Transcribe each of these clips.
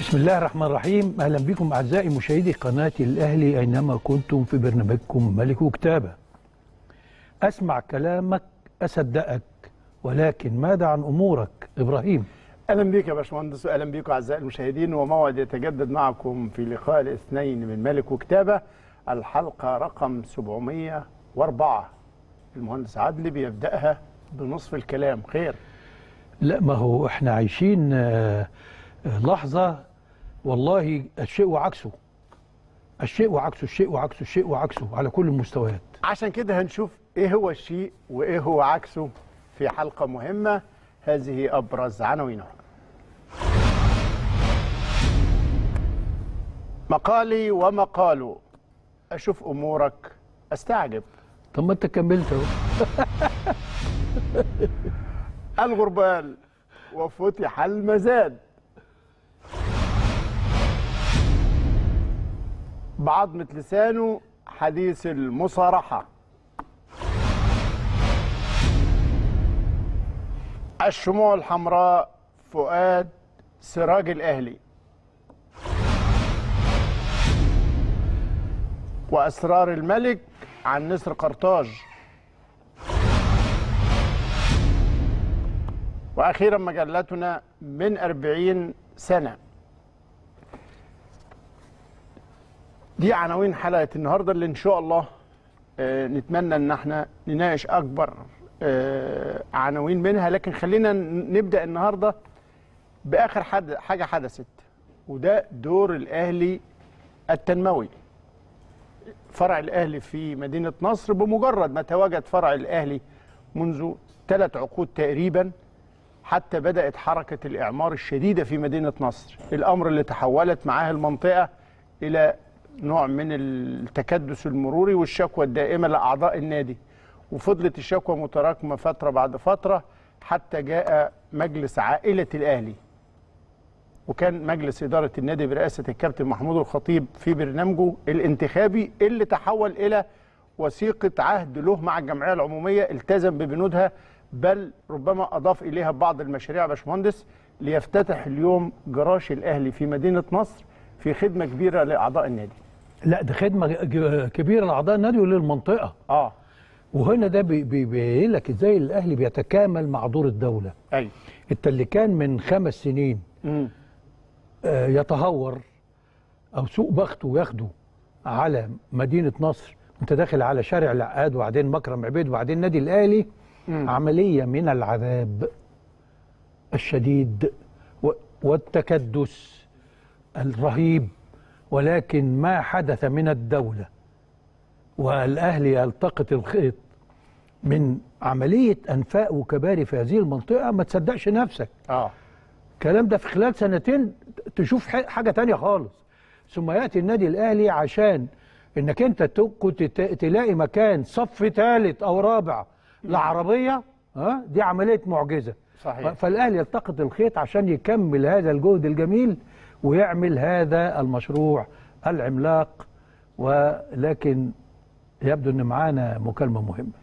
بسم الله الرحمن الرحيم اهلا بكم اعزائي مشاهدي قناه الاهلي اينما كنتم في برنامجكم ملك وكتابه اسمع كلامك اصدقك ولكن ماذا عن امورك ابراهيم اهلا بيك يا باشمهندس واهلا بيكم اعزائي المشاهدين وموعد يتجدد معكم في لقاء الاثنين من ملك وكتابه الحلقه رقم 704 المهندس عدلي بيبداها بنصف الكلام خير لا ما هو احنا عايشين آه، آه، لحظه والله الشيء وعكسه الشيء وعكسه الشيء وعكسه الشيء وعكسه على كل المستويات عشان كده هنشوف ايه هو الشيء وايه هو عكسه في حلقه مهمه هذه ابرز عناوينها مقالي ومقاله اشوف امورك استعجب طب ما انت كملت اهو الغربال وفتح المزاد بعضمة لسانه حديث المصارحة الشموع الحمراء فؤاد سراج الأهلي وأسرار الملك عن نسر قرطاج وأخيرا مجلتنا من أربعين سنة دي عناوين حلقة النهاردة اللي إن شاء الله آه، نتمنى إن احنا نناقش أكبر آه، عناوين منها لكن خلينا ن- نبدأ النهاردة بآخر حد حاجة حدثت وده دور الأهلي التنموي فرع الأهلي في مدينة نصر بمجرد ما تواجد فرع الأهلي منذ ثلاث عقود تقريباً حتى بدأت حركة الإعمار الشديدة في مدينة نصر الأمر اللي تحولت معاه المنطقة إلى نوع من التكدس المروري والشكوى الدائمة لأعضاء النادي وفضلت الشكوى متراكمة فترة بعد فترة حتى جاء مجلس عائلة الأهلي وكان مجلس إدارة النادي برئاسة الكابتن محمود الخطيب في برنامجه الانتخابي اللي تحول إلى وثيقة عهد له مع الجمعية العمومية التزم ببنودها بل ربما أضاف إليها بعض المشاريع يا باشمهندس ليفتتح اليوم جراش الأهلي في مدينة نصر في خدمة كبيرة لأعضاء النادي لا ده خدمه ج- كبيره لاعضاء النادي وللمنطقه آه وهنا ده بي- بي- بيبين لك ازاي الاهلي بيتكامل مع دور الدوله أي انت اللي كان من خمس سنين مم. آه، يتهور او سوء بخته ياخده على مدينه نصر وانت داخل على شارع العقاد وبعدين مكرم عبيد وبعدين نادي الاهلي مم. عمليه من العذاب الشديد و- والتكدس الرهيب ولكن ما حدث من الدوله والاهلي يلتقط الخيط من عمليه انفاق وكباري في هذه المنطقه ما تصدقش نفسك آه الكلام ده في خلال سنتين تشوف ح- حاجة تانية خالص ثم يأتي النادي الأهلي عشان انك انت ت- كنت ت- تلاقي مكان صف ثالث او رابع لعربية ها دي عملية معجزة صحيح. فالأهلي يلتقط الخيط عشان يكمل هذا الجهد الجميل ويعمل هذا المشروع العملاق ولكن يبدو ان معانا مكالمة مهمة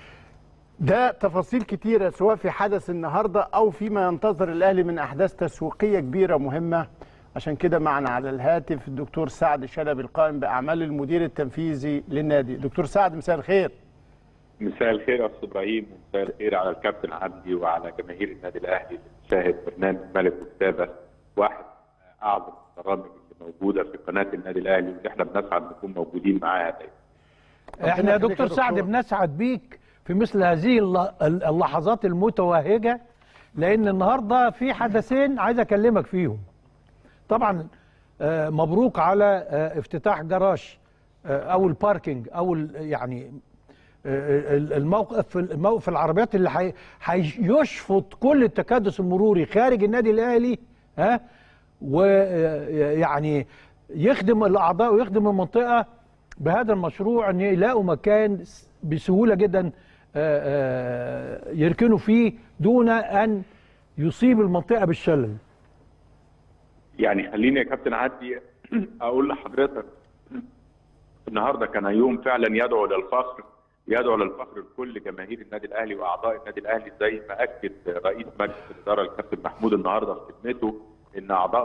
ده تفاصيل كتيرة سواء في حدث النهاردة أو فيما ينتظر الأهلي من أحداث تسويقية كبيرة مهمة عشان كده معنا على الهاتف الدكتور سعد شلبي القائم بأعمال المدير التنفيذي للنادي دكتور سعد مساء الخير مساء الخير يا استاذ ابراهيم ومساء الخير على الكابتن عدلي وعلى جماهير النادي الاهلي اللي بتشاهد برنامج ملك وكتابه واحد من اعظم البرامج اللي موجوده في قناه النادي الاهلي واللي احنا بنسعد نكون موجودين معاها دايما. احنا يا يخليك يا دكتور سعد دكتور. بنسعد بيك في مثل هذه الل- اللحظات المتوهجة لأن النهاردة في حدثين عايز أكلمك فيهم طبعا آه، مبروك على آه، افتتاح جراج آه، أو الباركينج أو ال- يعني آه، ال- الموقف الموقف العربيات اللي حي- هيشفط كل التكدس المروري خارج النادي الأهلي ها ويعني يخدم الأعضاء ويخدم المنطقة بهذا المشروع ان يلاقوا مكان س- بسهوله جدا آه، آه، يركنوا فيه دون ان يصيب المنطقه بالشلل يعني خليني يا كابتن عدلي اقول لحضرتك النهارده كان يوم فعلا يدعو للفخر يدعو للفخر لكل جماهير النادي الاهلي واعضاء النادي الاهلي زي ما اكد رئيس مجلس الاداره الكابتن محمود النهارده في خدمته ان اعضاء مجلس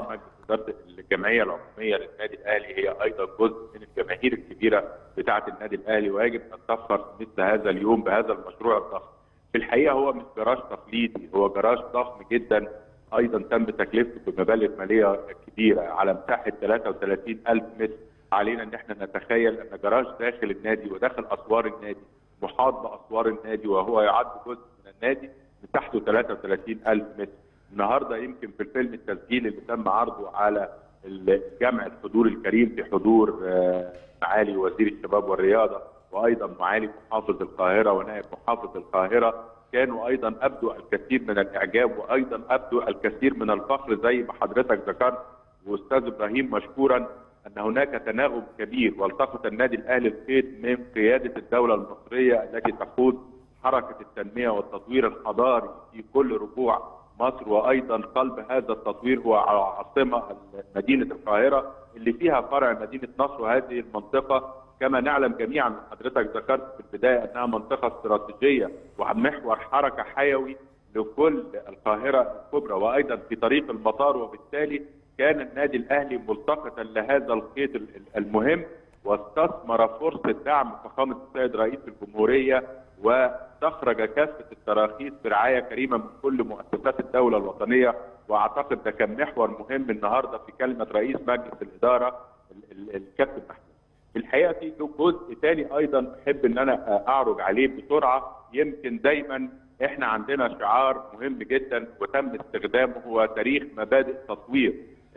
إدارة الجمعيه العموميه للنادي الاهلي هي ايضا جزء من الجماهير الكبيره بتاعه النادي الاهلي ويجب ان تفخر في مثل هذا اليوم بهذا المشروع الضخم. في الحقيقه هو مش جراج تقليدي هو جراج ضخم جدا ايضا تم تكلفته بمبالغ ماليه كبيره على مساحه 33 الف متر علينا ان احنا نتخيل ان جراج داخل النادي وداخل اسوار النادي محاط باسوار النادي وهو يعد جزء من النادي مساحته 33 الف متر النهارده يمكن في الفيلم التسجيل اللي تم عرضه على الجمع الحضور الكريم في حضور آه، معالي وزير الشباب والرياضه وايضا معالي محافظ القاهره ونائب محافظ القاهره كانوا ايضا ابدوا الكثير من الاعجاب وايضا ابدوا الكثير من الفخر زي ما حضرتك ذكرت واستاذ ابراهيم مشكورا ان هناك تناغم كبير والتقط النادي الاهلي الخيط من قياده الدوله المصريه التي تقود حركه التنميه والتطوير الحضاري في كل ربوع مصر وايضا قلب هذا التطوير هو عاصمه مدينه القاهره اللي فيها فرع مدينه نصر وهذه المنطقه كما نعلم جميعا حضرتك ذكرت في البدايه انها منطقه استراتيجيه ومحور حركه حيوي لكل القاهره الكبرى وايضا في طريق المطار وبالتالي كان النادي الاهلي ملتقطا لهذا الخيط المهم واستثمر فرصه دعم فخامه السيد رئيس الجمهوريه واستخرج كافه التراخيص برعايه كريمه من كل مؤسسات الدوله الوطنيه واعتقد ده كان محور مهم النهارده في كلمه رئيس مجلس الاداره الكابتن محمود. في الحقيقه في جزء ثاني ايضا احب ان انا اعرج عليه بسرعه يمكن دايما احنا عندنا شعار مهم جدا وتم استخدامه هو تاريخ مبادئ تطوير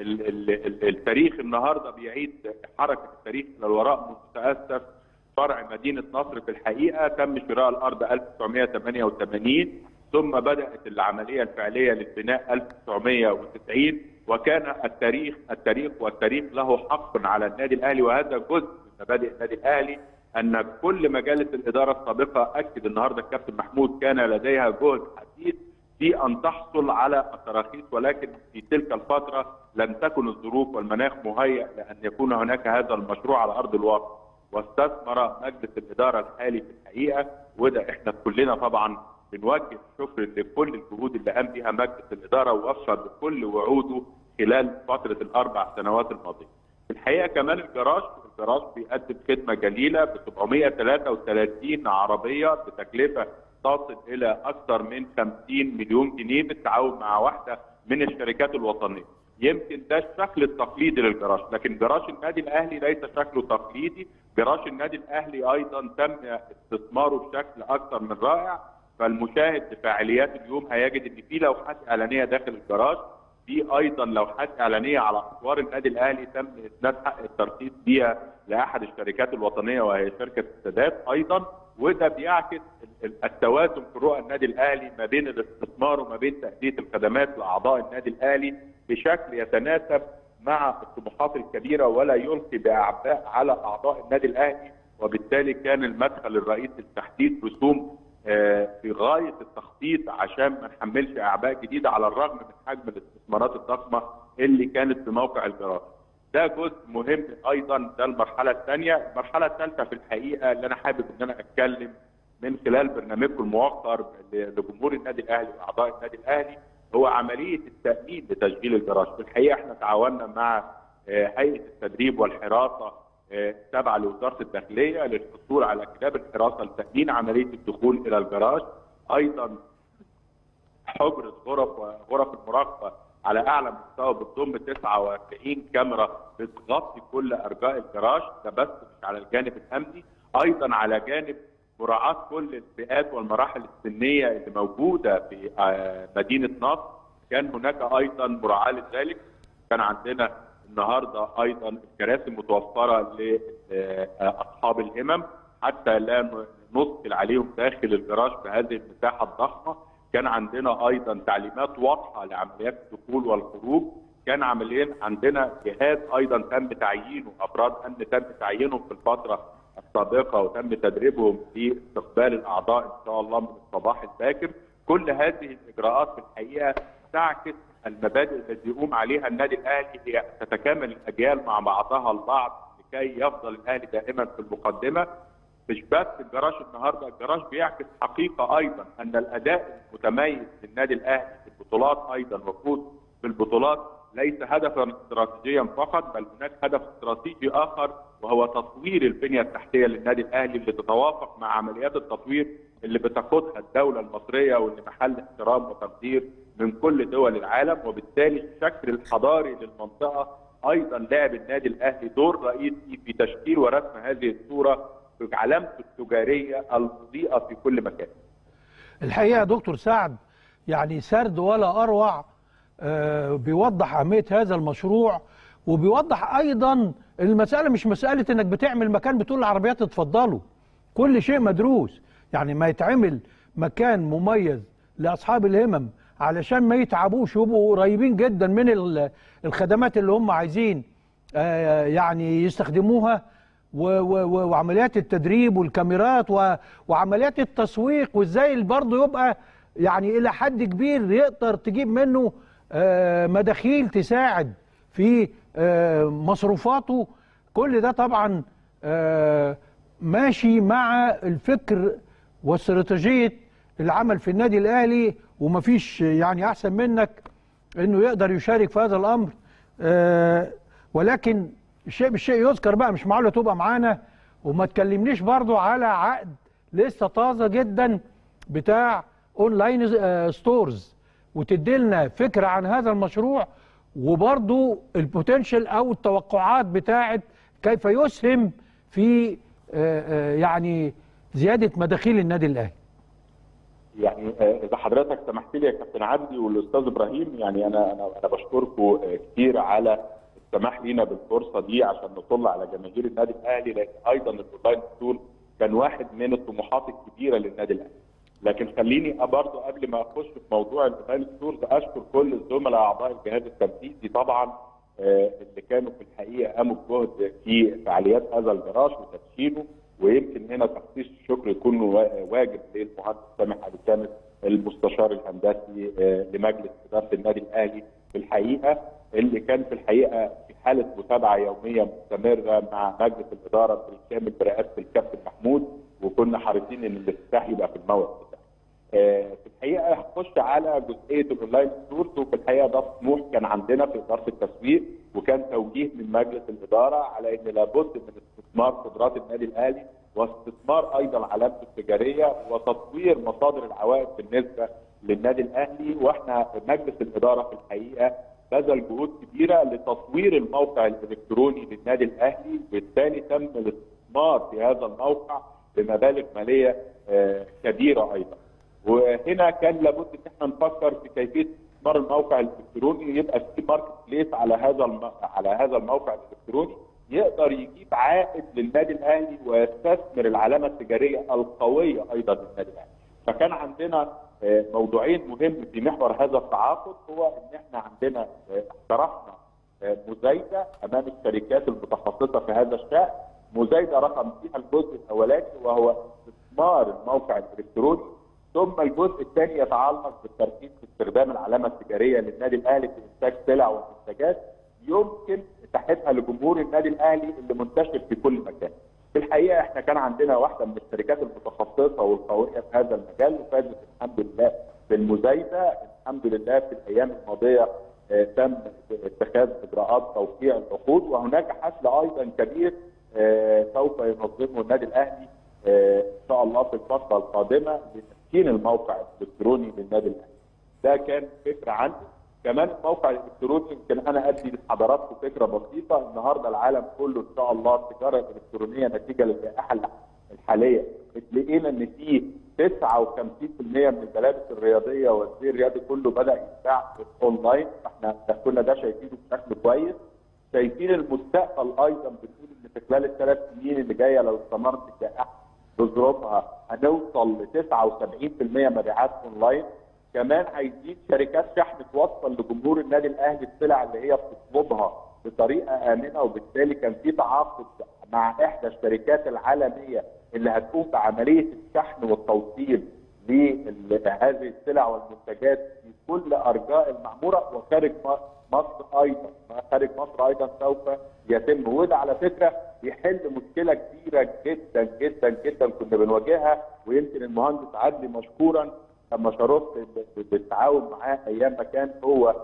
التاريخ النهارده بيعيد حركه التاريخ الى الوراء متاسف فرع مدينه نصر في الحقيقه تم شراء الارض 1988 ثم بدات العمليه الفعليه للبناء 1990 وكان التاريخ التاريخ والتاريخ له حق على النادي الاهلي وهذا جزء من مبادئ النادي الاهلي ان كل مجالس الاداره السابقه اكد النهارده الكابتن محمود كان لديها جهد حديث في ان تحصل على التراخيص ولكن في تلك الفتره لم تكن الظروف والمناخ مهيئ لان يكون هناك هذا المشروع على ارض الواقع واستثمر مجلس الاداره الحالي في الحقيقه وده احنا كلنا طبعا بنوجه الشكر لكل الجهود اللي قام بها مجلس الاداره ووفى بكل وعوده خلال فتره الاربع سنوات الماضيه. في الحقيقه كمان الجراج الجراج بيقدم خدمه جليله ب 733 عربيه بتكلفه تصل الى اكثر من 50 مليون جنيه بالتعاون مع واحده من الشركات الوطنيه. يمكن ده الشكل التقليدي للجراج، لكن جراج النادي الاهلي ليس شكله تقليدي، جراج النادي الاهلي ايضا تم استثماره بشكل اكثر من رائع، فالمشاهد بفعاليات اليوم هيجد ان في لوحات اعلانيه داخل الجراج، في ايضا لوحات اعلانيه على اسوار النادي الاهلي تم اسناد حق الترخيص بيها لاحد الشركات الوطنيه وهي شركه السادات ايضا وده بيعكس التوازن في رؤى النادي الاهلي ما بين الاستثمار وما بين تاديه الخدمات لاعضاء النادي الاهلي بشكل يتناسب مع الطموحات الكبيره ولا يلقي باعباء على اعضاء النادي الاهلي وبالتالي كان المدخل الرئيسي لتحديد رسوم في غايه التخطيط عشان ما نحملش اعباء جديده على الرغم من حجم الاستثمارات الضخمه اللي كانت في موقع الجراج. ده جزء مهم ايضا ده المرحله الثانيه، المرحله الثالثه في الحقيقه اللي انا حابب ان انا اتكلم من خلال برنامجكم الموقر لجمهور النادي الاهلي واعضاء النادي الاهلي هو عمليه التامين لتشغيل الجراج، في الحقيقه احنا تعاوننا مع هيئه التدريب والحراسه تابعه لوزاره الداخليه للحصول على كتاب الحراسه لتامين عمليه الدخول الى الجراج ايضا حجر غرف غرف المراقبه على اعلى مستوى بتضم 49 كاميرا بتغطي كل ارجاء الجراج ده بس مش على الجانب الامني ايضا على جانب مراعاه كل الفئات والمراحل السنيه اللي موجوده في مدينه نصر كان هناك ايضا مراعاه لذلك كان عندنا النهارده ايضا الكراسي متوفره لاصحاب الهمم حتى لا نثقل عليهم داخل الجراج بهذه المساحه الضخمه كان عندنا ايضا تعليمات واضحه لعمليات الدخول والخروج كان عمليا عندنا جهاز ايضا تم تعيينه افراد امن تم تعيينهم في الفتره السابقه وتم تدريبهم في استقبال الاعضاء ان شاء الله من الصباح الباكر كل هذه الاجراءات في الحقيقه تعكس المبادئ التي يقوم عليها النادي الاهلي هي تتكامل الاجيال مع بعضها البعض لكي يفضل الاهلي دائما في المقدمه مش بس الجراج النهارده الجراج بيعكس حقيقه ايضا ان الاداء المتميز للنادي الاهلي في البطولات ايضا وفوز بالبطولات ليس هدفا استراتيجيا فقط بل هناك هدف استراتيجي اخر وهو تطوير البنيه التحتيه للنادي الاهلي اللي تتوافق مع عمليات التطوير اللي بتقودها الدوله المصريه واللي محل احترام وتقدير من كل دول العالم وبالتالي الشكل الحضاري للمنطقه ايضا لعب النادي الاهلي دور رئيسي في تشكيل ورسم هذه الصوره بعلامته التجاريه المضيئه في كل مكان. الحقيقه يا دكتور سعد يعني سرد ولا اروع آه، بيوضح اهميه هذا المشروع وبيوضح ايضا المساله مش مساله انك بتعمل مكان بتقول للعربيات اتفضلوا كل شيء مدروس يعني ما يتعمل مكان مميز لاصحاب الهمم علشان ما يتعبوش يبقوا قريبين جدا من ال- الخدمات اللي هم عايزين آه، يعني يستخدموها و- و- و- وعمليات التدريب والكاميرات و- وعمليات التسويق وازاي برضه يبقى يعني الى حد كبير يقدر تجيب منه آه، مداخيل تساعد في آه، مصروفاته كل ده طبعا آه، ماشي مع الفكر واستراتيجيه العمل في النادي الاهلي ومفيش يعني احسن منك انه يقدر يشارك في هذا الامر آه، ولكن الشيء بالشيء يذكر بقى مش معقوله تبقى معانا وما تكلمنيش برضو على عقد لسه طازه جدا بتاع اونلاين آه، ستورز وتدي لنا فكره عن هذا المشروع وبرضو البوتنشال او التوقعات بتاعت كيف يسهم في آه، آه، يعني زياده مداخيل النادي الاهلي يعني آه، اذا حضرتك سمحت لي يا كابتن عدلي والاستاذ ابراهيم يعني انا انا انا بشكركم آه، كتير على السماح لينا بالفرصه دي عشان نطل على جماهير النادي الاهلي لان ايضا الاونلاين ستور كان واحد من الطموحات الكبيره للنادي الاهلي. لكن خليني برضه قبل ما اخش في موضوع الاونلاين ستورز اشكر كل الزملاء اعضاء الجهاز التنفيذي طبعا آه، اللي كانوا في الحقيقه قاموا بجهد في فعاليات هذا الجراج وتدشينه ويمكن هنا تخصيص الشكر يكون وا- واجب للمهندس سامح علي كامل المستشار الهندسي آه، لمجلس اداره النادي الاهلي في الحقيقه اللي كان في الحقيقه في حاله متابعه يوميه مستمره مع مجلس الاداره بالكامل برئاسه الكابتن محمود وكنا حريصين ان الافتتاح يبقى في الموعد بتاعه. آه، في الحقيقه هخش على جزئيه الاونلاين ستورز وفي الحقيقه ده طموح كان عندنا في اداره التسويق وكان توجيه من مجلس الاداره على ان لابد من استثمار قدرات النادي الاهلي واستثمار ايضا علامته التجاريه وتطوير مصادر العوائد بالنسبه للنادي الاهلي واحنا مجلس الاداره في الحقيقه بذل جهود كبيره لتطوير الموقع الالكتروني للنادي الاهلي وبالتالي تم الاستثمار في هذا الموقع بمبالغ ماليه آه، كبيره ايضا. وهنا كان لابد ان احنا نفكر في كيفيه استثمار الموقع الالكتروني يبقى في ماركت بليس على هذا الم... على هذا الموقع الالكتروني يقدر يجيب عائد للنادي الاهلي ويستثمر العلامه التجاريه القويه ايضا للنادي الاهلي. فكان عندنا آه، موضوعين مهم في محور هذا التعاقد هو ان احنا عندنا آه، اقترحنا آه، مزايده امام الشركات المتخصصه في هذا الشان مزايده رقم فيها الجزء الاولاني وهو استثمار الموقع الالكتروني ثم الجزء الثاني يتعلق بالتركيز في استخدام العلامه التجاريه للنادي الاهلي في انتاج سلع ومنتجات يمكن اتاحتها لجمهور النادي الاهلي اللي منتشر في كل مكان. في الحقيقه احنا كان عندنا واحده من الشركات المتخصصه والقويه في هذا المجال وفازت الحمد لله بالمزايده، الحمد لله في الايام الماضيه آه، تم اتخاذ اجراءات توقيع العقود وهناك حفل ايضا كبير آه، سوف ينظمه النادي الاهلي آه، ان شاء الله في الفتره القادمه لتسكين الموقع الالكتروني للنادي الاهلي. ده كان فكره عندي كمان الموقع الالكتروني يمكن انا ادي لحضراتكم فكره بسيطه النهارده العالم كله ان شاء الله التجاره الالكترونيه نتيجه للجائحه الحاليه لقينا ان في 59% من الملابس الرياضيه والزي الرياضي كله بدا يتباع اونلاين فاحنا ده كنا ده شايفينه بشكل كويس شايفين المستقبل ايضا بنقول ان في خلال الثلاث سنين اللي جايه لو استمرت الجائحه بظروفها هنوصل ل 79% مبيعات اونلاين كمان عايزين شركات شحن توصل لجمهور النادي الاهلي السلع اللي هي بتطلبها بطريقه امنه وبالتالي كان في تعاقد مع احدى الشركات العالميه اللي هتقوم بعمليه الشحن والتوصيل لهذه السلع والمنتجات في كل ارجاء المعموره وخارج مصر ايضا خارج مصر ايضا سوف يتم وده على فكره يحل مشكله كبيره جدا جدا جدا كنا بنواجهها ويمكن المهندس عدلي مشكورا لما شرفت بالتعاون معاه ايام ما كان هو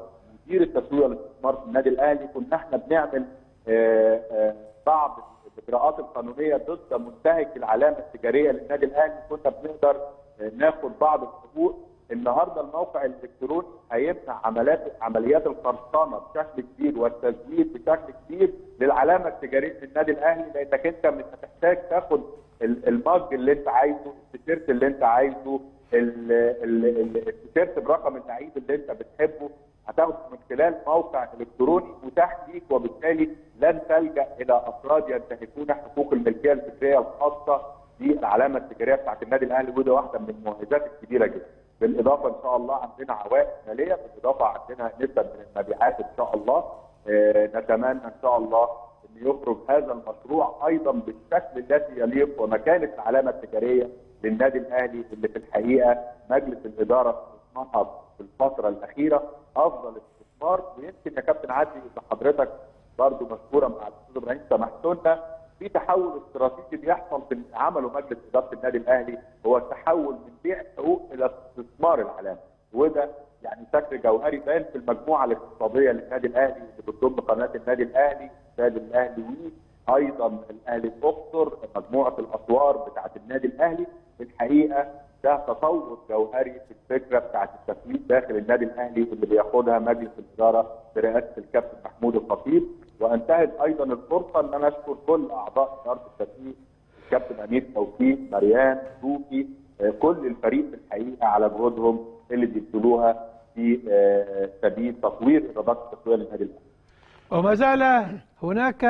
مدير التسويق والاستثمار في النادي الاهلي كنا احنا بنعمل آه، آه، بعض الاجراءات القانونيه ضد منتهك العلامه التجاريه للنادي الاهلي كنا بنقدر آه، ناخد بعض الحقوق النهارده الموقع الالكتروني هيمنع عمليات عمليات القرصنه بشكل كبير والتزوير بشكل كبير للعلامه التجاريه للنادي الاهلي لانك انت مش هتحتاج تاخد ال- المج اللي انت عايزه التيشيرت اللي انت عايزه ال- ال- ال- التيشيرت برقم اللعيب اللي انت بتحبه هتاخده من خلال موقع الكتروني متاح ليك وبالتالي لن تلجا الى افراد ينتهكون حقوق الملكيه الفكريه الخاصه بالعلامه التجاريه بتاعت النادي الاهلي وده واحده من المميزات الكبيره جدا. بالاضافه ان شاء الله عندنا عوائد ماليه بالاضافه عندنا نسب من المبيعات ان شاء الله آه، نتمنى ان شاء الله ان يخرج هذا المشروع ايضا بالشكل الذي يليق ومكانه العلامه التجاريه للنادي الاهلي اللي في الحقيقه مجلس الاداره استثمرها في الفتره الاخيره افضل استثمار ويمكن يا كابتن عادل اذا حضرتك برضو مشكورا مع الاستاذ ابراهيم سمحت لنا في تحول استراتيجي بيحصل في عمله مجلس اداره النادي الاهلي هو التحول من بيع حقوق الى استثمار العلامه وده يعني شكل جوهري باين في المجموعه الاقتصاديه للنادي الاهلي اللي بتضم قناه النادي الاهلي استاد الاهلي ايضا الاهلي الاقصر مجموعه الاسوار بتاعه النادي الاهلي في الحقيقه ده تطور جوهري في الفكره بتاعه التسويق داخل النادي الاهلي اللي بياخدها مجلس الاداره برئاسه الكابتن محمود الخطيب وانتهز ايضا الفرصه ان انا اشكر كل اعضاء اداره التسويق الكابتن امير توفيق مريان توفي آه، كل الفريق في الحقيقه على جهودهم اللي بيبذلوها في آه، سبيل تطوير ايرادات التسويق للنادي الاهلي وما زال هناك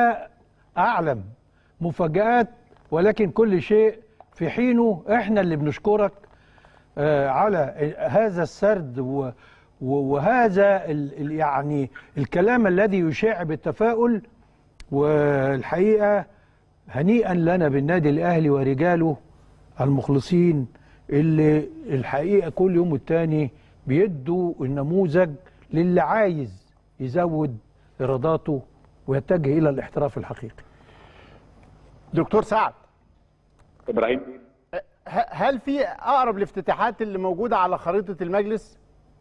أعلم مفاجآت ولكن كل شيء في حينه احنا اللي بنشكرك آه، على هذا السرد و- و- وهذا ال- ال- يعني الكلام الذي يشاع بالتفاؤل والحقيقة هنيئا لنا بالنادي الأهلي ورجاله المخلصين اللي الحقيقة كل يوم والتاني بيدوا النموذج للي عايز يزود إيراداته ويتجه إلى الاحتراف الحقيقي دكتور سعد ابراهيم ه- هل في اقرب الافتتاحات اللي موجوده على خريطه المجلس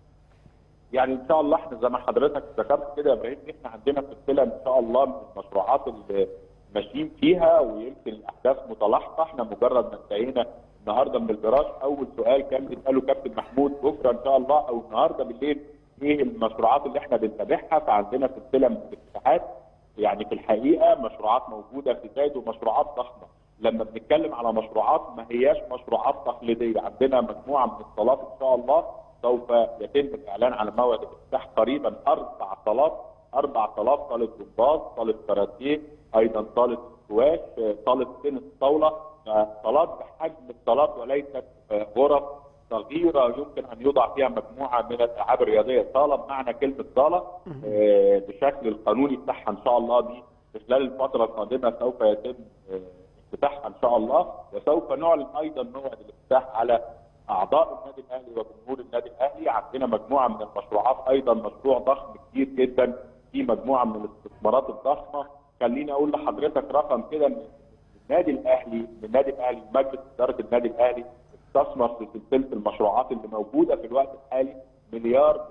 يعني ان شاء الله احنا زي ما حضرتك ذكرت كده يا ابراهيم احنا عندنا سلسله ان شاء الله من المشروعات اللي ماشيين فيها ويمكن الاحداث متلاحقه احنا مجرد ما انتهينا النهارده من الجراج اول سؤال كان بيساله كابتن محمود بكره ان شاء الله او النهارده بالليل ايه المشروعات اللي احنا بنتابعها فعندنا سلسله من الافتتاحات يعني في الحقيقه مشروعات موجوده في زايد ومشروعات ضخمه لما بنتكلم على مشروعات ما هياش مشروعات تقليديه عندنا مجموعه من الصالات ان شاء الله سوف يتم الاعلان على موعد الافتتاح قريبا اربع صالات اربع صالات صاله جمباز صاله كاراتيه ايضا صاله سكواش صاله تنس طاوله صالات بحجم الصالات وليست آه، غرف صغيره يمكن ان يوضع فيها مجموعه من الالعاب الرياضيه صاله بمعنى كلمه صاله آه، بشكل القانوني بتاعها ان شاء الله دي في خلال الفتره القادمه سوف يتم آه، افتتاحها ان شاء الله وسوف نعلن ايضا موعد الافتتاح على اعضاء النادي الاهلي وجمهور النادي الاهلي عندنا مجموعه من المشروعات ايضا مشروع ضخم كتير جدا في مجموعه من الاستثمارات الضخمه خليني اقول لحضرتك رقم كده ان النادي الاهلي من النادي الاهلي مجلس اداره النادي الاهلي استثمر في سلسله المشروعات اللي موجوده في الوقت الحالي مليار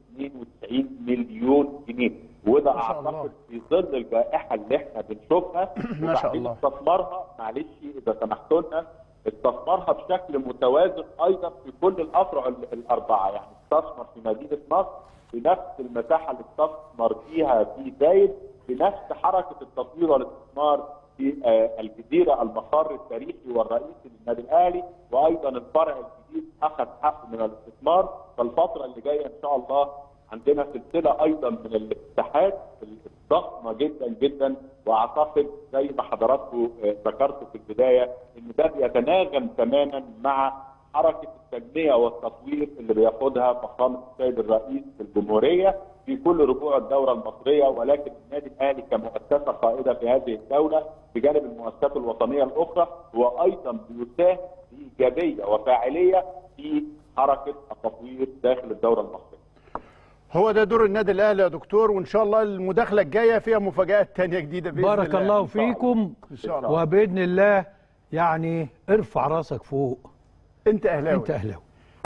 292 مليون جنيه وده ما شاء الله. اعتقد في ظل الجائحه اللي احنا بنشوفها ما شاء وبعدين الله. استثمارها معلش اذا سمحتوا لنا استثمرها بشكل متوازن ايضا في كل الافرع ال- الاربعه يعني استثمر في مدينه نصر بنفس المساحه اللي استثمر فيها في زايد بنفس حركه التطوير والاستثمار في آه، الجزيره المقر التاريخي والرئيسي للنادي الاهلي وايضا الفرع الجديد اخذ حقه من الاستثمار فالفتره اللي جايه ان شاء الله عندنا سلسله ايضا من الافتتاحات الضخمه جدا جدا واعتقد زي ما حضراتكم آه، ذكرتوا في البدايه ان ده بيتناغم تماما مع حركه التنميه والتطوير اللي بياخدها فخامه السيد الرئيس في الجمهوريه في كل ربوع الدوره المصريه ولكن النادي الاهلي كمؤسسه قائده في هذه الدوله بجانب المؤسسات الوطنيه الاخرى هو ايضا بيساهم بايجابيه وفاعليه في حركه التطوير داخل الدوره المصريه. هو ده دور النادي الاهلي يا دكتور وان شاء الله المداخله الجايه فيها مفاجات تانية جديده باذن بارك الله الله إن شاء الله. فيكم ان شاء الله وبإذن الله يعني ارفع راسك فوق انت اهلاوي انت أهلاوي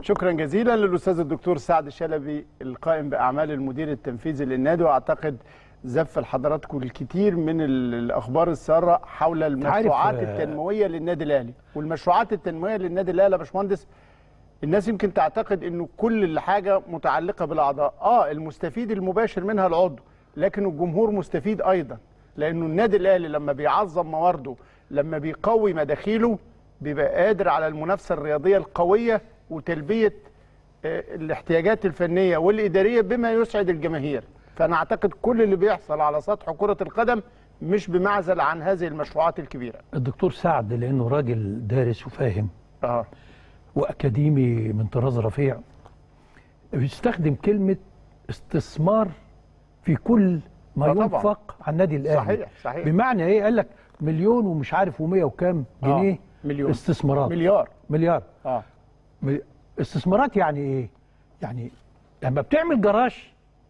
شكرا جزيلا للاستاذ الدكتور سعد شلبي القائم باعمال المدير التنفيذي للنادي واعتقد زف لحضراتكم الكثير من ال- الاخبار الساره حول المشروعات آه، التنمويه للنادي الاهلي والمشروعات التنمويه للنادي الاهلي يا باشمهندس الناس يمكن تعتقد انه كل الحاجه متعلقه بالاعضاء اه المستفيد المباشر منها العضو لكن الجمهور مستفيد ايضا لانه النادي الاهلي لما بيعظم موارده لما بيقوي مداخيله بيبقى قادر على المنافسه الرياضيه القويه وتلبيه آه، الاحتياجات الفنيه والاداريه بما يسعد الجماهير فانا اعتقد كل اللي بيحصل على سطح كره القدم مش بمعزل عن هذه المشروعات الكبيره الدكتور سعد لانه راجل دارس وفاهم اه واكاديمي من طراز رفيع بيستخدم كلمه استثمار في كل ما آه طبعاً. ينفق على النادي الاهلي صحيح، صحيح. بمعنى ايه قال لك مليون ومش عارف و100 وكام آه، جنيه مليون. استثمارات مليار مليار اه م- استثمارات يعني ايه يعني لما بتعمل جراج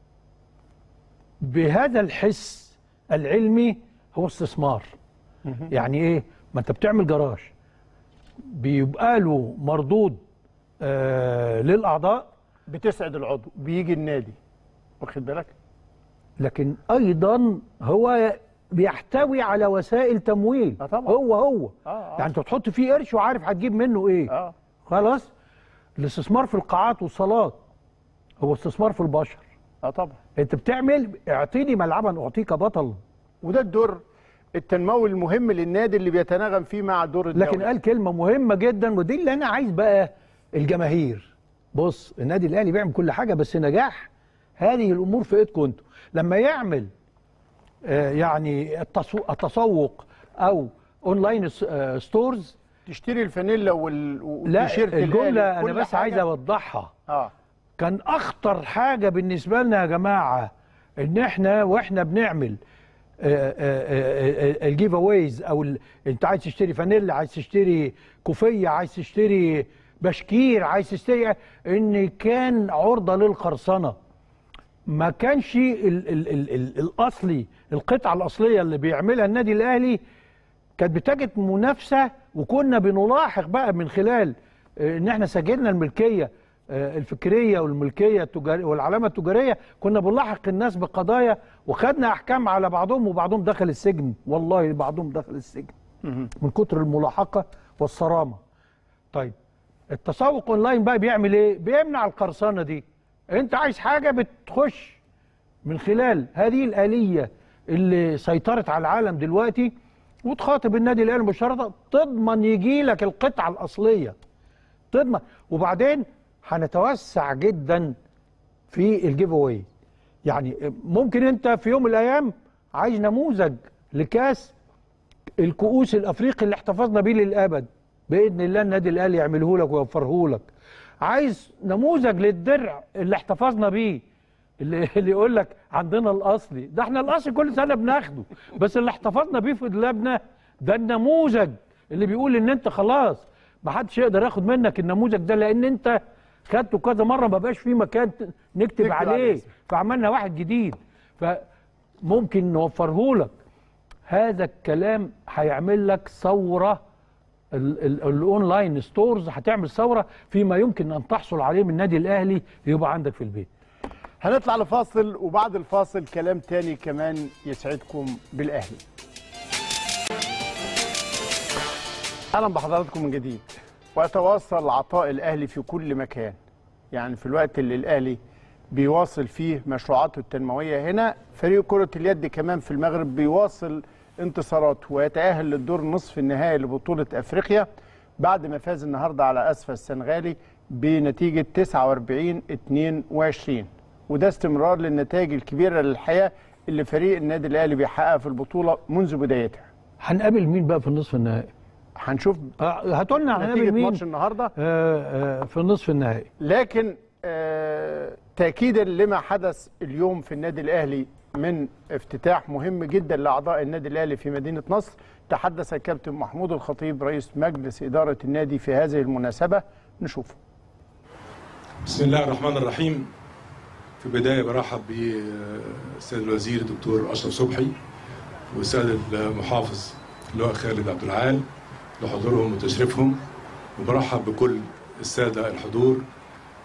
بهذا الحس العلمي هو استثمار يعني ايه ما انت بتعمل جراج بيبقى له مردود آه للاعضاء بتسعد العضو بيجي النادي واخد بالك لكن ايضا هو بيحتوي على وسائل تمويل آه طبعا. هو هو آه، آه. يعني انت تحط فيه قرش وعارف هتجيب منه ايه اه خلاص الاستثمار في القاعات والصالات هو استثمار في البشر اه طبعا انت بتعمل اعطيني ملعبا اعطيك بطل وده الدور التنموي المهم للنادي اللي بيتناغم فيه مع دور الدولة لكن قال كلمه مهمه جدا ودي اللي انا عايز بقى الجماهير بص النادي الاهلي بيعمل كل حاجه بس نجاح هذه الامور في ايدكم انتوا لما يعمل آه، يعني التسو- التسوق او اونلاين س- آه، ستورز تشتري الفانيلا وال... لا والتيشيرت الأهلي الجمله انا وكل بس عايز حاجة. اوضحها اه كان اخطر حاجه بالنسبه لنا يا جماعه ان احنا واحنا بنعمل الجيف اويز او ال- انت عايز تشتري فانيلا عايز تشتري كوفيه عايز تشتري بشكير عايز تشتري ان كان عرضه للقرصنه ما كانش ال ال ال ال الاصلي القطعه الاصليه اللي بيعملها النادي الاهلي كانت بتجد منافسه وكنا بنلاحق بقى من خلال آه، ان احنا سجلنا الملكيه آه، الفكريه والملكيه التجاريه والعلامه التجاريه كنا بنلاحق الناس بقضايا وخدنا احكام على بعضهم وبعضهم دخل السجن والله بعضهم دخل السجن من كتر الملاحقه والصرامه طيب التسوق اونلاين بقى بيعمل ايه بيمنع القرصنه دي انت عايز حاجه بتخش من خلال هذه الآلية اللي سيطرت على العالم دلوقتي وتخاطب النادي الأهلي مباشرة تضمن يجي لك القطعة الأصلية تضمن وبعدين هنتوسع جدا في الجيف اواي يعني ممكن انت في يوم من الايام عايز نموذج لكاس الكؤوس الافريقي اللي احتفظنا بيه للابد باذن الله النادي الاهلي يعمله لك ويوفره لك عايز نموذج للدرع اللي احتفظنا بيه اللي, اللي يقول لك عندنا الاصلي ده احنا الاصلي كل سنه بناخده بس اللي احتفظنا بيه في دولابنا ده النموذج اللي بيقول ان انت خلاص ما حدش يقدر ياخد منك النموذج ده لان انت خدته كذا مره ما بقاش فيه مكان ت- نكتب عليه عليه اسم. فعملنا واحد جديد فممكن نوفره لك هذا الكلام هيعمل لك ثوره ال- ال- الاونلاين ستورز هتعمل ثوره فيما يمكن ان تحصل عليه من النادي الاهلي يبقى عندك في البيت هنطلع لفاصل وبعد الفاصل كلام تاني كمان يسعدكم بالاهلي اهلا بحضراتكم من جديد ويتواصل عطاء الاهلي في كل مكان يعني في الوقت اللي الاهلي بيواصل فيه مشروعاته التنمويه هنا فريق كره اليد كمان في المغرب بيواصل انتصاراته ويتاهل للدور نصف النهائي لبطوله افريقيا بعد ما فاز النهارده على اسفل السنغالي بنتيجه 49 22 وده استمرار للنتائج الكبيره للحياه اللي فريق النادي الاهلي بيحققها في البطوله منذ بدايتها هنقابل مين بقى في النصف النهائي هنشوف آه، هاتوا لنا نتيجه هنقابل مين ماتش النهارده آه، آه، في النصف النهائي لكن آه، تاكيدا لما حدث اليوم في النادي الاهلي من افتتاح مهم جدا لاعضاء النادي الاهلي في مدينه نصر تحدث الكابتن محمود الخطيب رئيس مجلس اداره النادي في هذه المناسبه نشوفه بسم الله الرحمن الرحيم في البداية برحب بالسيد الوزير الدكتور أشرف صبحي والسيد المحافظ اللواء خالد عبد العال لحضورهم وتشريفهم وبرحب بكل السادة الحضور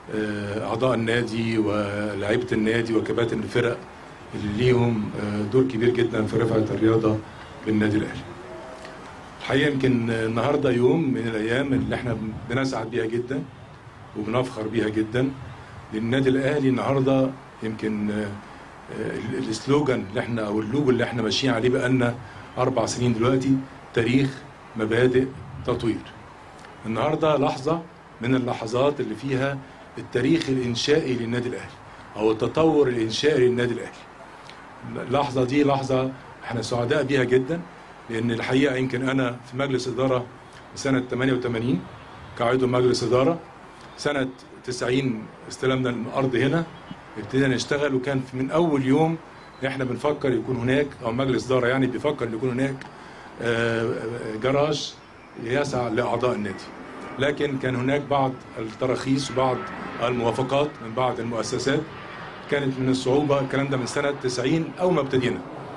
آه، اعضاء النادي ولاعيبه النادي وكباتن الفرق اللي ليهم آه، دور كبير جدا في رفعه الرياضه بالنادي الاهلي. الحقيقه يمكن النهارده يوم من الايام اللي احنا بنسعد بيها جدا وبنفخر بيها جدا لان النادي الاهلي النهارده يمكن آه، آه، السلوجان اللي احنا او اللوجو اللي احنا ماشيين عليه بقالنا اربع سنين دلوقتي تاريخ مبادئ تطوير. النهارده لحظه من اللحظات اللي فيها التاريخ الانشائي للنادي الاهلي او التطور الانشائي للنادي الاهلي. اللحظه دي لحظه احنا سعداء بيها جدا لان الحقيقه يمكن انا في مجلس اداره سنه 88 كعضو مجلس اداره سنه 90 استلمنا الارض هنا ابتدينا نشتغل وكان من اول يوم احنا بنفكر يكون هناك او مجلس اداره يعني بيفكر ان يكون هناك آه، جراج يسعى لاعضاء النادي لكن كان هناك بعض التراخيص وبعض الموافقات من بعض المؤسسات كانت من الصعوبه الكلام ده من سنه 90 اول ما ابتدينا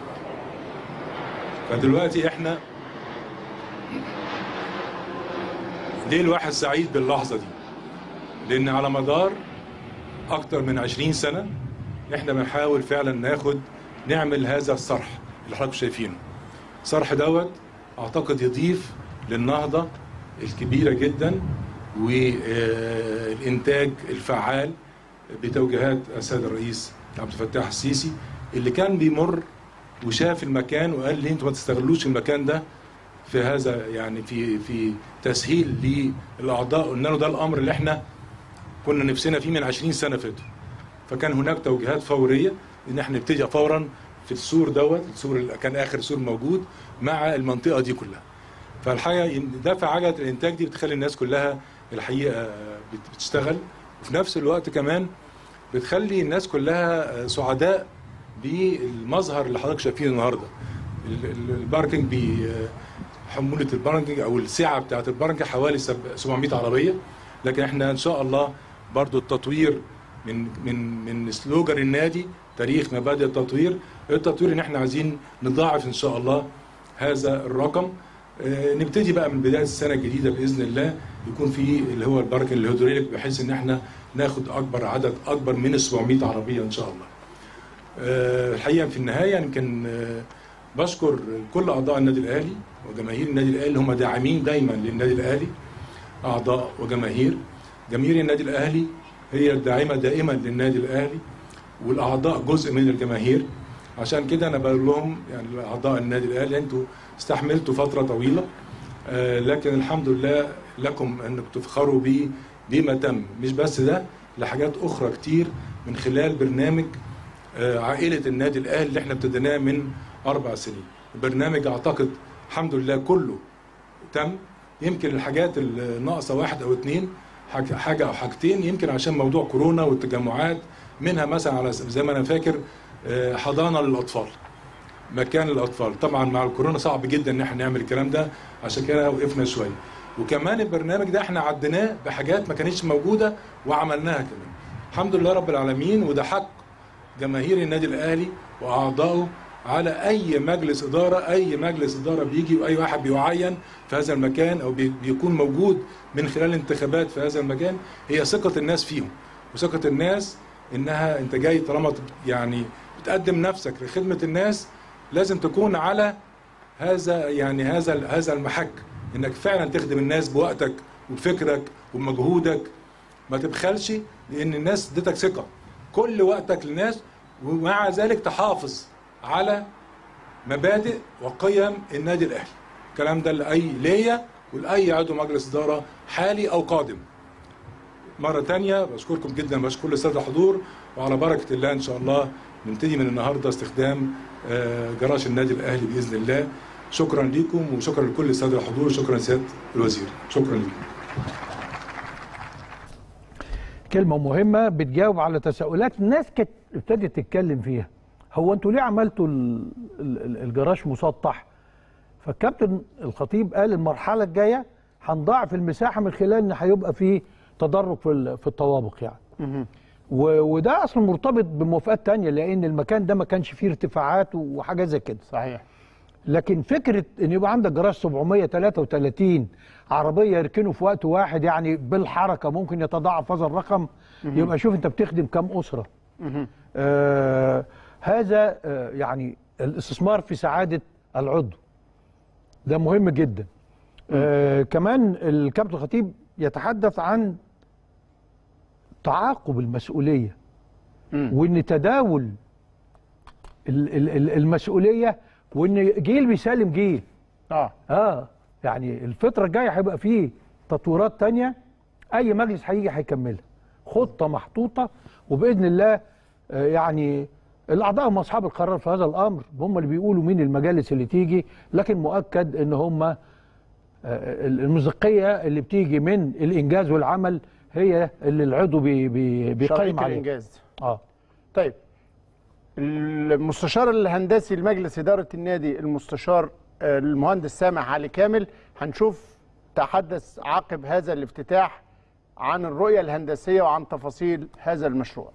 فدلوقتي احنا ليه الواحد سعيد باللحظه دي لان على مدار اكتر من 20 سنه احنا بنحاول فعلا ناخد نعمل هذا الصرح اللي حضراتكم شايفينه الصرح دوت اعتقد يضيف للنهضه الكبيره جدا والانتاج الفعال بتوجيهات السيد الرئيس عبد الفتاح السيسي اللي كان بيمر وشاف المكان وقال لي انتوا ما تستغلوش المكان ده في هذا يعني في في تسهيل للاعضاء قلنا له ده الامر اللي احنا كنا نفسنا فيه من 20 سنه فاتوا فكان هناك توجيهات فوريه ان احنا نبتدي فورا في السور دوت السور اللي كان اخر سور موجود مع المنطقه دي كلها فالحقيقه إن دفع عجله الانتاج دي بتخلي الناس كلها الحقيقه بت- بتشتغل وفي نفس الوقت كمان بتخلي الناس كلها سعداء بالمظهر اللي حضرتك شايفينه النهارده ال- ال- الباركنج بي حموله الباركنج او السعه بتاعت الباركنج حوالي سب- 700 عربيه لكن احنا ان شاء الله برضو التطوير من من من سلوجان النادي تاريخ مبادئ التطوير التطوير ان احنا عايزين نضاعف ان شاء الله هذا الرقم آه، نبتدي بقى من بدايه السنه الجديده باذن الله يكون في اللي هو الباركنج الهيدروليك بحيث ان احنا ناخد اكبر عدد اكبر من ال 700 عربيه ان شاء الله. آه، الحقيقه في النهايه يمكن آه، بشكر كل اعضاء النادي الاهلي وجماهير النادي الاهلي اللي هم داعمين دايما للنادي الاهلي اعضاء وجماهير جماهير النادي الاهلي هي الداعمه دائما للنادي الاهلي والاعضاء جزء من الجماهير عشان كده انا بقول لهم يعني اعضاء النادي الاهلي انتوا استحملتوا فتره طويله آه، لكن الحمد لله لكم انكم تفخروا بيه بما تم مش بس ده لحاجات اخرى كتير من خلال برنامج آه، عائله النادي الاهلي اللي احنا ابتديناه من اربع سنين البرنامج اعتقد الحمد لله كله تم يمكن الحاجات الناقصه واحد او اتنين حاج- حاجه او حاجتين يمكن عشان موضوع كورونا والتجمعات منها مثلا على س- زي ما انا فاكر آه، حضانه للاطفال مكان للاطفال طبعا مع الكورونا صعب جدا ان احنا نعمل الكلام ده عشان كده وقفنا شويه وكمان البرنامج ده احنا عديناه بحاجات ما كانتش موجوده وعملناها كمان الحمد لله رب العالمين وده حق جماهير النادي الاهلي واعضائه على اي مجلس اداره اي مجلس اداره بيجي واي واحد بيعين في هذا المكان او بي- بيكون موجود من خلال انتخابات في هذا المكان هي ثقه الناس فيهم وثقه الناس انها انت جاي طالما ت- يعني بتقدم نفسك لخدمه الناس لازم تكون على هذا يعني هذا هذا المحك انك فعلا تخدم الناس بوقتك وبفكرك وبمجهودك ما تبخلش لان الناس اديتك ثقه كل وقتك للناس ومع ذلك تحافظ على مبادئ وقيم النادي الاهلي الكلام ده لاي ليا ولاي عضو مجلس اداره حالي او قادم مرة تانية بشكركم جدا بشكر كل السادة الحضور وعلى بركة الله إن شاء الله نبتدي من النهاردة استخدام آه، جراج النادي الأهلي بإذن الله شكرا لكم وشكرا لكل السادة الحضور شكرا سيادة الوزير شكرا لكم كلمة مهمة بتجاوب على تساؤلات ناس كانت ابتدت تتكلم فيها هو انتوا ليه عملتوا ال- ال- ال- الجراج مسطح فالكابتن الخطيب قال المرحلة الجاية هنضاعف المساحة من خلال ان هيبقى في تدرج في ال- في الطوابق يعني و- وده اصلا مرتبط بموافقات تانية لان المكان ده ما كانش فيه ارتفاعات وحاجة زي كده صحيح لكن فكره ان يبقى عندك جراج 733 عربيه يركنوا في وقت واحد يعني بالحركه ممكن يتضاعف هذا الرقم يبقى شوف انت بتخدم كام اسره آه هذا آه يعني الاستثمار في سعاده العضو ده مهم جدا آه كمان الكابتن الخطيب يتحدث عن تعاقب المسؤوليه وان تداول ال- ال- ال- المسؤوليه وان جيل بيسلم جيل اه اه يعني الفتره الجايه هيبقى فيه تطويرات تانية اي مجلس هيجي هيكملها خطه محطوطه وباذن الله آه يعني الاعضاء هم اصحاب القرار في هذا الامر هم اللي بيقولوا مين المجالس اللي تيجي لكن مؤكد ان هم آه، المصداقيه اللي بتيجي من الانجاز والعمل هي اللي العضو بي بي بيقيم شريط عليها الانجاز اه طيب المستشار الهندسي لمجلس اداره النادي المستشار آه، المهندس سامح علي كامل هنشوف تحدث عقب هذا الافتتاح عن الرؤيه الهندسيه وعن تفاصيل هذا المشروع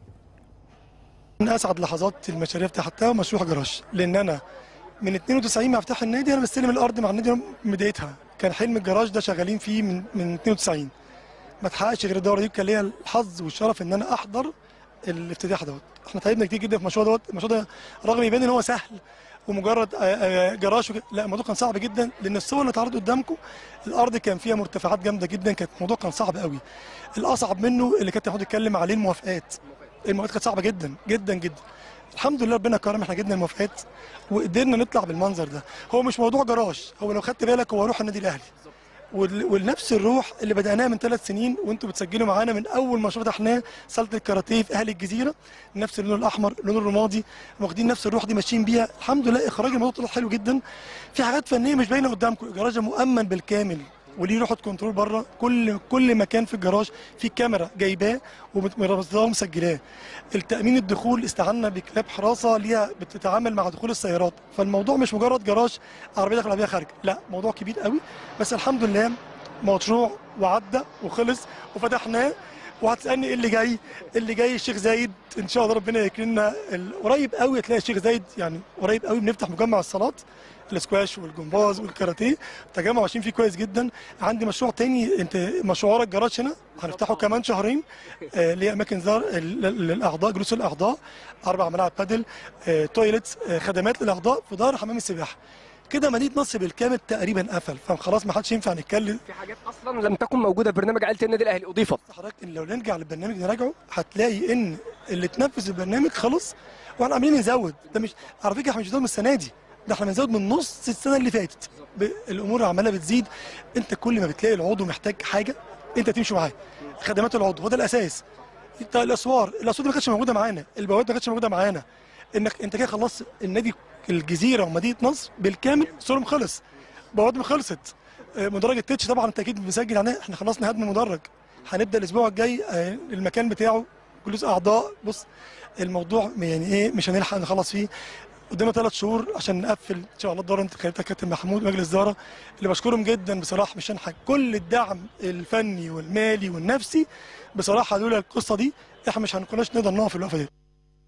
من اسعد لحظات المشاريع فتحتها مشروع جراج لان انا من 92 مع افتتاح النادي انا بستلم الارض مع النادي من بدايتها كان حلم الجراج ده شغالين فيه من من 92 ما اتحققش غير الدوره دي كان ليا الحظ والشرف ان انا احضر الافتتاح دوت احنا تعبنا كتير جدا في المشروع دوت المشروع ده رغم يبان ان هو سهل ومجرد آه، آه، جراج وكده لا الموضوع كان صعب جدا لان الصور اللي اتعرضت قدامكم الارض كان فيها مرتفعات جامده جدا كانت الموضوع كان صعب قوي الاصعب منه اللي كانت المفروض يتكلم عليه الموافقات الموافقات كانت صعبه جدا جدا جدا الحمد لله ربنا كرم احنا جبنا الموافقات وقدرنا نطلع بالمنظر ده هو مش موضوع جراج هو لو خدت بالك هو روح النادي الاهلي وال- ونفس الروح اللي بدأناها من ثلاث سنين وانتوا بتسجلوا معانا من اول مشروع فتحناه صاله الكاراتيه في اهل الجزيره نفس اللون الاحمر اللون الرمادي واخدين نفس الروح دي ماشيين بيها الحمد لله اخراج الموضوع طلع حلو جدا في حاجات فنيه مش باينه قدامكم الجراج مؤمن بالكامل وليه لوحه كنترول بره كل كل مكان في الجراج في كاميرا جايباه ومرصداه ومسجلاه التامين الدخول استعنا بكلاب حراسه ليها بتتعامل مع دخول السيارات فالموضوع مش مجرد جراج عربيه داخله عربيه خارجه لا موضوع كبير قوي بس الحمد لله مشروع وعدى وخلص وفتحناه وهتسالني ايه اللي جاي اللي جاي الشيخ زايد ان شاء الله ربنا يكرمنا ال- قريب قوي هتلاقي الشيخ زايد يعني قريب قوي بنفتح مجمع الصالات الاسكواش والجمباز والكاراتيه تجمع ماشيين فيه كويس جدا عندي مشروع تاني انت مشروع الجراج هنا هنفتحه كمان شهرين آه ليه اماكن زار ال- ال- للاعضاء جلوس الاعضاء اربع ملاعب بادل آه تويلتس آه خدمات للاعضاء في دار حمام السباحه كده مدينه نصر بالكامل تقريبا قفل فخلاص ما حدش ينفع نتكلم في حاجات اصلا لم تكن موجوده في برنامج عائله النادي الاهلي اضيفت حضرتك ان لو نرجع للبرنامج نراجعه هتلاقي ان اللي اتنفذ البرنامج خلص واحنا عاملين نزود ده مش على فكره احنا مش بنزود من السنه دي ده احنا بنزود من نص السنه اللي فاتت ب- الامور عماله بتزيد انت كل ما بتلاقي العضو محتاج حاجه انت تمشي معاه خدمات العضو هو ده الاساس انت الاسوار الاسوار دي ما كانتش موجوده معانا البوابات ما كانتش موجوده معانا انك انت كده خلصت النادي الجزيره ومدينه نصر بالكامل سورم خلص بوابات خلصت آه، مدرج التتش طبعا انت اكيد مسجل عليه احنا خلصنا هدم المدرج هنبدا الاسبوع الجاي آه، المكان بتاعه جلوس اعضاء بص الموضوع يعني ايه مش هنلحق نخلص فيه قدامنا ثلاث شهور عشان نقفل ان شاء الله الدوره انت خليتها كابتن محمود مجلس اداره اللي بشكرهم جدا بصراحه مش هنحك كل الدعم الفني والمالي والنفسي بصراحه لولا القصه دي احنا مش هنكوناش نقدر نقف في الوقفه دي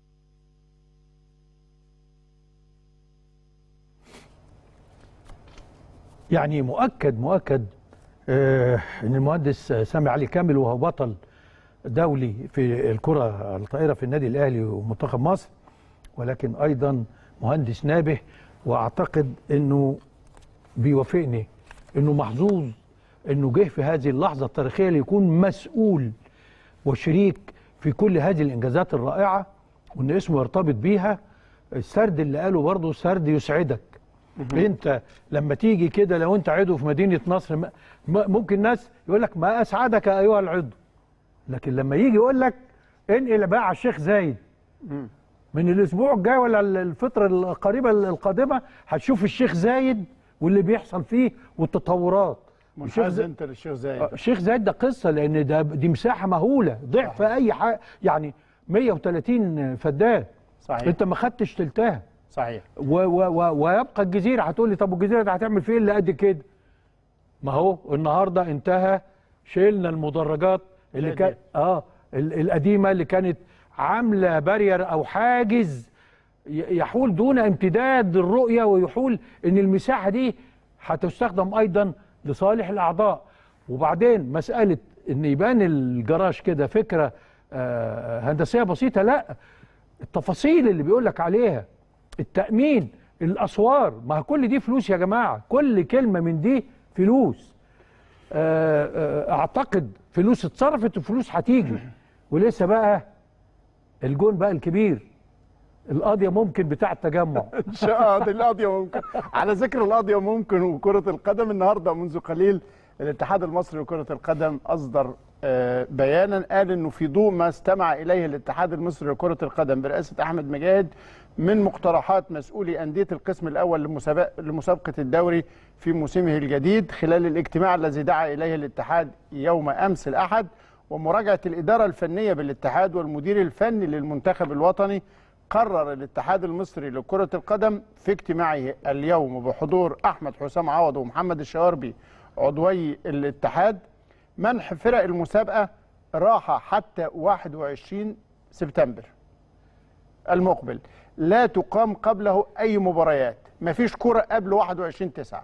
يعني مؤكد مؤكد آه ان المهندس سامي علي كامل وهو بطل دولي في الكره الطائره في النادي الاهلي ومنتخب مصر ولكن ايضا مهندس نابه واعتقد انه بيوافقني انه محظوظ انه جه في هذه اللحظه التاريخيه ليكون مسؤول وشريك في كل هذه الانجازات الرائعه وان اسمه يرتبط بيها السرد اللي قاله برضه سرد يسعدك انت لما تيجي كده لو انت عضو في مدينه نصر م- م- ممكن ناس يقول لك ما اسعدك ايها العضو لكن لما يجي يقول لك انقل بقى على الشيخ زايد من الاسبوع الجاي ولا ال- الفتره القريبه القادمه هتشوف الشيخ زايد واللي بيحصل فيه والتطورات الشيخ منحاز زايد انت للشيخ زايد آه، الشيخ زايد ده قصه لان ده دي مساحه مهوله ضعف اي حاجه يعني 130 فدان صحيح انت ما خدتش تلتها صحيح و و و ويبقى الجزيره هتقول لي طب والجزيره دي هتعمل فيه اللي قد كده ما هو النهارده انتهى شيلنا المدرجات اللي القديمة. كانت اه ال- القديمه اللي كانت عامله بارير او حاجز ي- يحول دون امتداد الرؤيه ويحول ان المساحه دي هتستخدم ايضا لصالح الاعضاء وبعدين مساله ان يبان الجراج كده فكره آه، هندسيه بسيطه لا التفاصيل اللي بيقول لك عليها التامين الاسوار ما كل دي فلوس يا جماعه كل كلمه من دي فلوس آه، آه، اعتقد فلوس اتصرفت وفلوس هتيجي ولسه بقى الجون بقى الكبير القضيه ممكن بتاع التجمع ان شاء الله القضيه ممكن على ذكر القضيه ممكن وكره القدم النهارده منذ قليل الاتحاد المصري لكره القدم اصدر آه، بيانا قال انه في ضوء ما استمع اليه الاتحاد المصري لكره القدم برئاسه احمد مجاهد من مقترحات مسؤولي انديه القسم الاول لمسابقه لمسابقه الدوري في موسمه الجديد خلال الاجتماع الذي دعا اليه الاتحاد يوم امس الاحد ومراجعه الاداره الفنيه بالاتحاد والمدير الفني للمنتخب الوطني قرر الاتحاد المصري لكرة القدم في اجتماعه اليوم بحضور أحمد حسام عوض ومحمد الشواربي عضوي الاتحاد منح فرق المسابقة راحة حتى 21 سبتمبر المقبل لا تقام قبله أي مباريات مفيش كرة قبل 21 9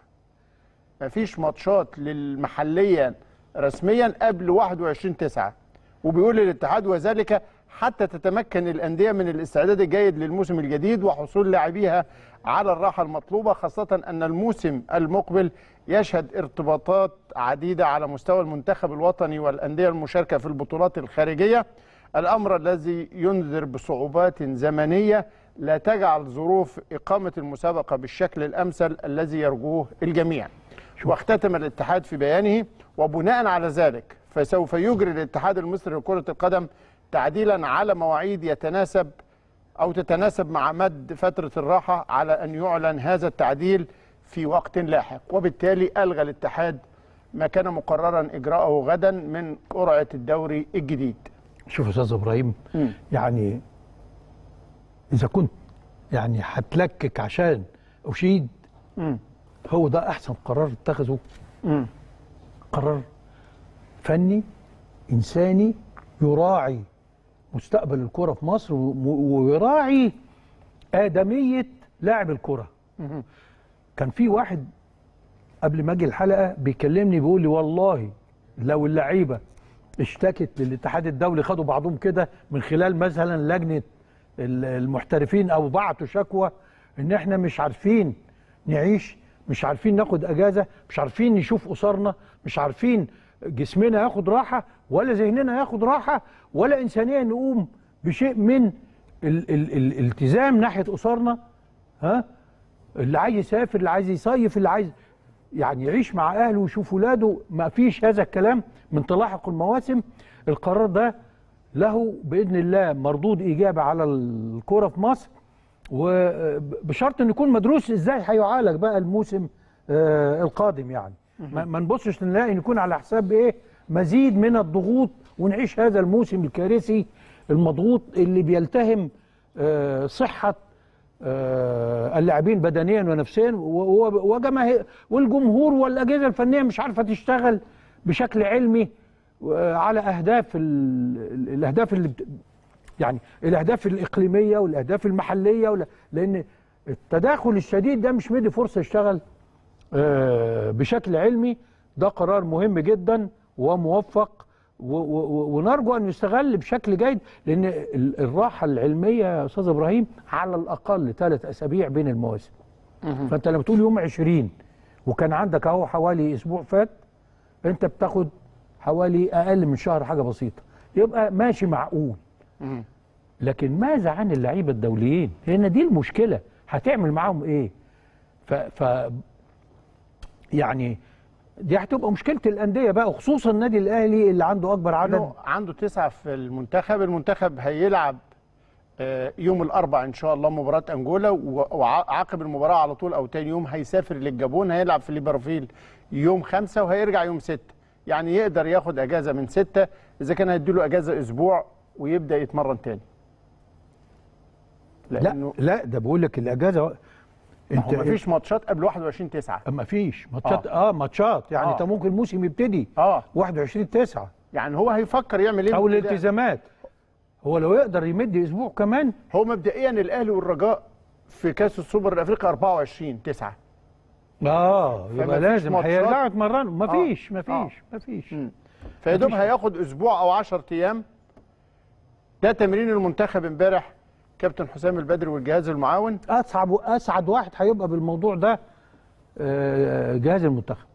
مفيش ماتشات للمحليا رسميا قبل 21 9 وبيقول الاتحاد وذلك حتى تتمكن الأندية من الاستعداد الجيد للموسم الجديد وحصول لاعبيها على الراحة المطلوبة خاصة أن الموسم المقبل يشهد ارتباطات عديدة على مستوى المنتخب الوطني والأندية المشاركة في البطولات الخارجية الأمر الذي ينذر بصعوبات زمنية لا تجعل ظروف إقامة المسابقة بالشكل الأمثل الذي يرجوه الجميع واختتم الاتحاد في بيانه وبناء على ذلك فسوف يجري الاتحاد المصري لكرة القدم تعديلا على مواعيد يتناسب أو تتناسب مع مد فترة الراحة على أن يعلن هذا التعديل في وقت لاحق وبالتالي ألغى الاتحاد ما كان مقررا إجراءه غدا من قرعة الدوري الجديد شوف يا استاذ ابراهيم مم. يعني اذا كنت يعني هتلكك عشان اشيد مم. هو ده احسن قرار اتخذه مم. قرار فني انساني يراعي مستقبل الكره في مصر و- ويراعي ادميه لاعب الكره كان في واحد قبل ما اجي الحلقه بيكلمني بيقول لي والله لو اللعيبه اشتكت للاتحاد الدولي خدوا بعضهم كده من خلال مثلا لجنه ال- المحترفين او بعتوا شكوى ان احنا مش عارفين نعيش مش عارفين ناخد اجازه مش عارفين نشوف اسرنا مش عارفين جسمنا ياخد راحه ولا ذهننا ياخد راحه ولا انسانيا نقوم بشيء من ال ال ال الالتزام ناحيه اسرنا ها اللي عايز يسافر اللي عايز يصيف اللي عايز يعني يعيش مع اهله ويشوف ولاده ما فيش هذا الكلام من تلاحق المواسم القرار ده له باذن الله مردود ايجابي على الكوره في مصر وبشرط انه يكون مدروس ازاي هيعالج بقى الموسم آه، القادم يعني ما ما نبصش نلاقي إن يكون على حساب ايه مزيد من الضغوط ونعيش هذا الموسم الكارثي المضغوط اللي بيلتهم آه، صحه آه، اللاعبين بدنيا ونفسيا و- و- وجماهير والجمهور والاجهزه الفنيه مش عارفه تشتغل بشكل علمي آه، على اهداف ال- ال- الاهداف اللي بت... يعني الاهداف الاقليميه والاهداف المحليه ولا لان التداخل الشديد ده مش مدي فرصه يشتغل آه، بشكل علمي ده قرار مهم جدا وموفق و- و- ونرجو ان يستغل بشكل جيد لان ال- الراحه العلميه يا استاذ ابراهيم على الاقل ثلاث اسابيع بين المواسم فانت لما تقول يوم 20 وكان عندك اهو حوالي اسبوع فات انت بتاخد حوالي اقل من شهر حاجه بسيطه يبقى ماشي معقول لكن ماذا عن اللعيبه الدوليين هنا دي المشكله هتعمل معاهم ايه ف, ف يعني دي هتبقى مشكله الانديه بقى وخصوصا النادي الاهلي اللي عنده اكبر عدد عنده عنده تسعة في المنتخب المنتخب هيلعب آه، يوم الأربع إن شاء الله مباراة أنجولا و- وعقب المباراة على طول أو تاني يوم هيسافر للجابون هيلعب في ليبرفيل يوم خمسة وهيرجع يوم ستة يعني يقدر ياخد أجازة من ستة إذا كان هيديله أجازة أسبوع ويبدأ يتمرن تاني لا لا ده بقول لك الاجازه انت مفيش ماتشات قبل 21 9 ما فيش ماتشات اه, آه ماتشات يعني آه. انت ممكن الموسم يبتدي اه 21 9 يعني هو هيفكر يعمل ايه او بالبداية؟ الالتزامات هو لو يقدر يمد اسبوع كمان هو مبدئيا الاهلي والرجاء في كاس السوبر الافريقي 24 9 اه فما يبقى فيش لازم ماتشات. هيرجعوا يتمرنوا مفيش آه. مفيش مفيش مم. فيا دوب مفيش. هياخد اسبوع او 10 ايام ده تمرين المنتخب امبارح كابتن حسام البدري والجهاز المعاون اصعب اسعد واحد هيبقى بالموضوع ده آه، جهاز المنتخب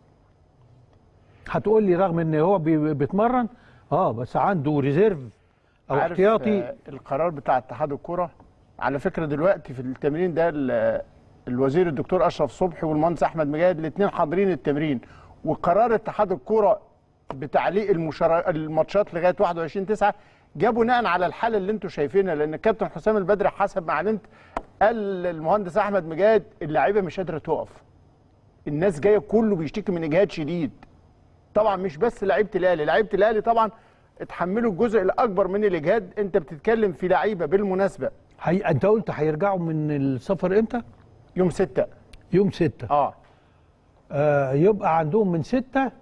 هتقول لي رغم ان هو بي- بيتمرن اه بس عنده ريزيرف او عارف، احتياطي آه، القرار بتاع اتحاد الكره على فكره دلوقتي في التمرين ده ال- الوزير الدكتور اشرف صبحي والمهندس احمد مجاهد الاثنين حاضرين التمرين وقرار اتحاد الكره بتعليق المشار... الماتشات لغايه 21 9 جاء بناء على الحاله اللي انتم شايفينها لان الكابتن حسام البدري حسب ما اعلنت قال المهندس احمد مجاهد اللعيبه مش قادره تقف الناس جايه كله بيشتكي من اجهاد شديد طبعا مش بس لعيبه الاهلي لعيبه الاهلي طبعا اتحملوا الجزء الاكبر من الاجهاد انت بتتكلم في لعيبه بالمناسبه هي... انت قلت هيرجعوا من السفر امتى؟ يوم 6 يوم 6 اه آه يبقى عندهم من 6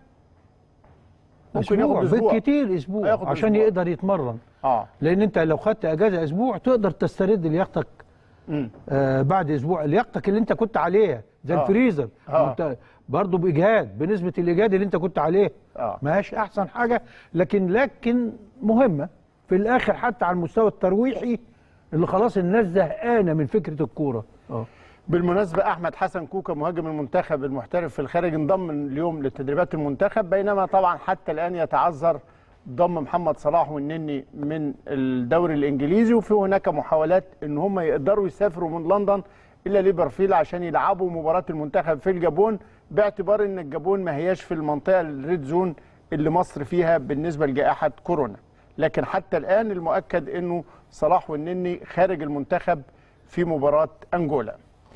ممكن ياخد أسبوع. بالكتير اسبوع هياخد عشان أسبوع. يقدر يتمرن اه لان انت لو خدت اجازه اسبوع تقدر تسترد لياقتك امم آه بعد اسبوع لياقتك اللي انت كنت عليها زي آه. الفريزر آه. انت برضه باجهاد بنسبه الاجهاد اللي انت كنت عليه اه ماهيش احسن حاجه لكن لكن مهمه في الاخر حتى على المستوى الترويحي اللي خلاص الناس زهقانه من فكره الكوره اه بالمناسبه احمد حسن كوكا مهاجم المنتخب المحترف في الخارج انضم اليوم لتدريبات المنتخب بينما طبعا حتى الان يتعذر ضم محمد صلاح والنني من الدوري الانجليزي وفي هناك محاولات ان هم يقدروا يسافروا من لندن الى ليبرفيل عشان يلعبوا مباراه المنتخب في الجابون باعتبار ان الجابون ما هياش في المنطقه الريد زون اللي مصر فيها بالنسبه لجائحه كورونا لكن حتى الان المؤكد انه صلاح والنني خارج المنتخب في مباراه انجولا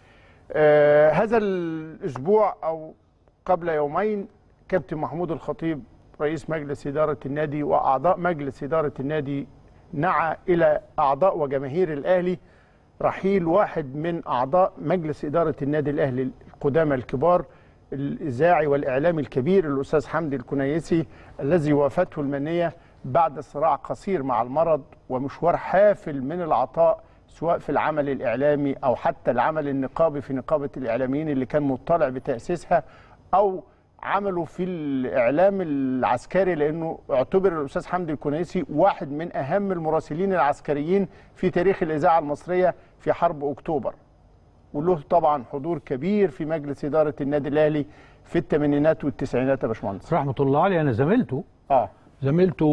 آه هذا الاسبوع او قبل يومين كابتن محمود الخطيب رئيس مجلس اداره النادي واعضاء مجلس اداره النادي نعى الى اعضاء وجماهير الاهلي رحيل واحد من اعضاء مجلس اداره النادي الاهلي القدامى الكبار الاذاعي والاعلامي الكبير الاستاذ حمدي الكنيسي الذي وافته المنيه بعد صراع قصير مع المرض ومشوار حافل من العطاء سواء في العمل الاعلامي او حتى العمل النقابي في نقابه الاعلاميين اللي كان مطلع بتاسيسها او عمله في الاعلام العسكري لانه اعتبر الاستاذ حمدي الكنيسي واحد من اهم المراسلين العسكريين في تاريخ الاذاعه المصريه في حرب اكتوبر وله طبعا حضور كبير في مجلس اداره النادي الاهلي في الثمانينات والتسعينات يا باشمهندس رحمه الله عليه انا زميلته اه زميلته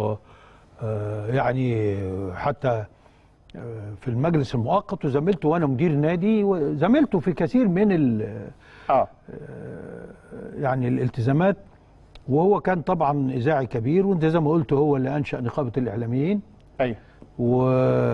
آه، يعني حتى آه، في المجلس المؤقت وزميلته وانا مدير نادي وزميلته في كثير من ال- اه يعني الالتزامات وهو كان طبعا اذاعي كبير وانت زي ما قلت هو اللي انشا نقابه الاعلاميين ايوه و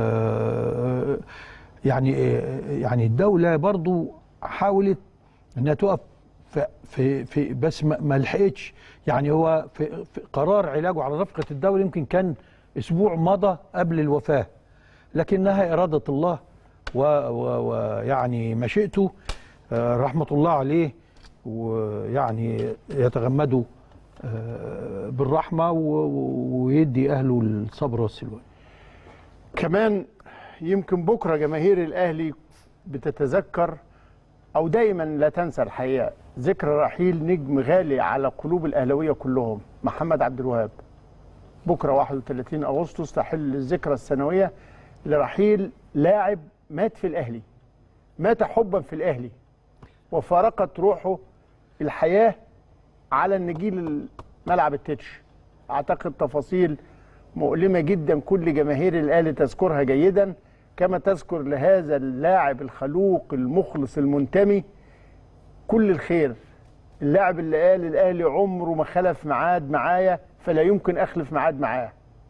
يعني يعني الدوله برضو حاولت انها تقف في في, في بس ما ما لحقتش يعني هو في, في قرار علاجه على رفقه الدوله يمكن كان اسبوع مضى قبل الوفاه لكنها اراده الله ويعني و ويعني مشيئته آه، رحمه الله عليه ويعني يتغمده آه، بالرحمه و- و- ويدي اهله الصبر والسلوان كمان يمكن بكره جماهير الاهلي بتتذكر او دايما لا تنسى الحقيقه ذكرى رحيل نجم غالي على قلوب الاهلاويه كلهم محمد عبد الوهاب بكره 31 اغسطس تحل الذكرى السنويه لرحيل لاعب مات في الاهلي مات حبا في الاهلي وفارقت روحه الحياه على النجيل ملعب التتش اعتقد تفاصيل مؤلمه جدا كل جماهير الاهلي تذكرها جيدا كما تذكر لهذا اللاعب الخلوق المخلص المنتمي كل الخير اللاعب اللي قال الاهلي عمره ما خلف ميعاد معايا فلا يمكن اخلف ميعاد معاه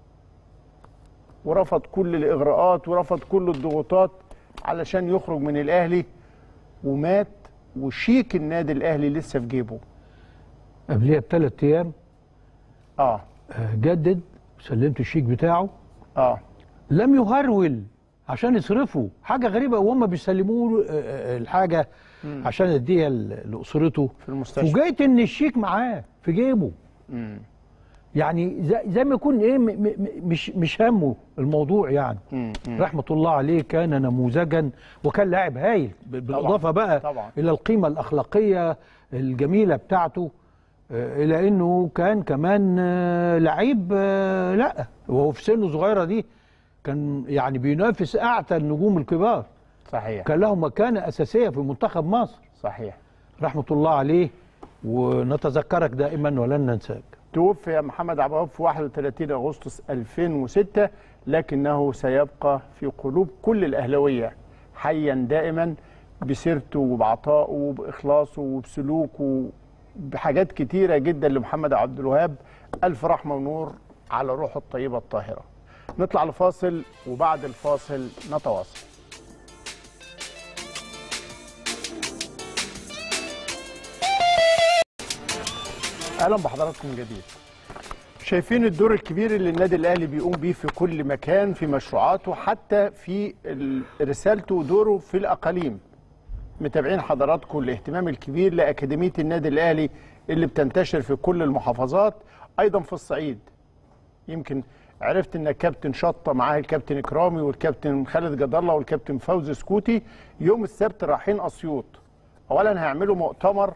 ورفض كل الاغراءات ورفض كل الضغوطات علشان يخرج من الاهلي ومات وشيك النادي الاهلي لسه في جيبه قبلها بثلاث ايام اه آه، جدد سلمت الشيك بتاعه اه لم يهرول عشان يصرفوا حاجه غريبه وهم بيسلموا له آه، آه، الحاجه عشان يديها ل- لاسرته في المستشفى فوجئت ان الشيك معاه في جيبه مم. يعني زي, زي ما يكون ايه م م مش مش همه الموضوع يعني رحمه الله عليه كان نموذجا وكان لاعب هايل ب- بالاضافه بقى طبعاً. الى القيمه الاخلاقيه الجميله بتاعته آه، الى انه كان كمان آه، لعيب آه، لا وهو في سنه صغيره دي كان يعني بينافس اعتى النجوم الكبار صحيح كان له مكانه اساسيه في منتخب مصر صحيح رحمه الله عليه ونتذكرك دائما ولن ننساك توفي محمد عبد الوهاب في 31 اغسطس 2006 لكنه سيبقى في قلوب كل الاهلاويه حيا دائما بسيرته وبعطائه وباخلاصه وبسلوكه بحاجات كتيره جدا لمحمد عبد الوهاب الف رحمه ونور على روحه الطيبه الطاهره نطلع لفاصل وبعد الفاصل نتواصل اهلا بحضراتكم من جديد شايفين الدور الكبير اللي النادي الاهلي بيقوم بيه في كل مكان في مشروعاته حتى في ال- رسالته ودوره في الاقاليم متابعين حضراتكم الاهتمام الكبير لاكاديميه النادي الاهلي اللي بتنتشر في كل المحافظات ايضا في الصعيد يمكن عرفت ان الكابتن شطه معاه الكابتن اكرامي والكابتن خالد جد الله والكابتن فوزي سكوتي يوم السبت رايحين اسيوط اولا هيعملوا مؤتمر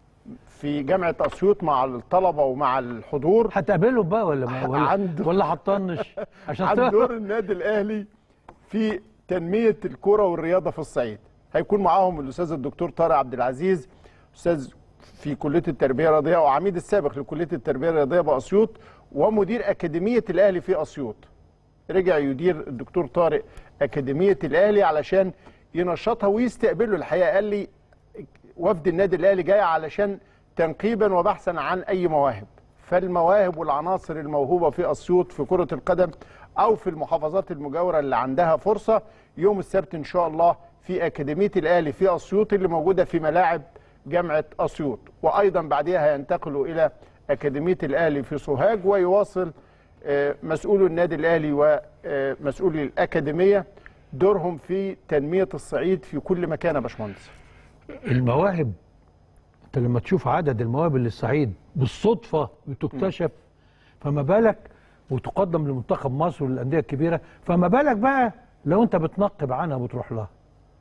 في جامعه اسيوط مع الطلبه ومع الحضور هتقابلهم بقى ولا ما ولا, عنده- ولا هتطنش عشان عن تعرف- دور النادي الاهلي في تنميه الكره والرياضه في الصعيد هيكون معاهم الاستاذ الدكتور طارق عبد العزيز استاذ في كليه التربيه الرياضيه وعميد السابق لكليه التربيه الرياضيه باسيوط ومدير اكاديميه الاهلي في اسيوط رجع يدير الدكتور طارق اكاديميه الاهلي علشان ينشطها ويستقبله الحقيقه قال لي وفد النادي الاهلي جاي علشان تنقيبا وبحثا عن اي مواهب فالمواهب والعناصر الموهوبه في اسيوط في كره القدم او في المحافظات المجاوره اللي عندها فرصه يوم السبت ان شاء الله في اكاديميه الاهلي في اسيوط اللي موجوده في ملاعب جامعه اسيوط وايضا بعدها هينتقلوا الى اكاديميه الاهلي في سوهاج ويواصل آه، مسؤولو النادي الاهلي ومسؤولي الاكاديميه دورهم في تنميه الصعيد في كل مكان يا باشمهندس المواهب انت لما تشوف عدد المواهب اللي الصعيد بالصدفه بتكتشف فما بالك وتقدم لمنتخب مصر وللانديه الكبيره فما بالك بقى لو انت بتنقب عنها وبتروح لها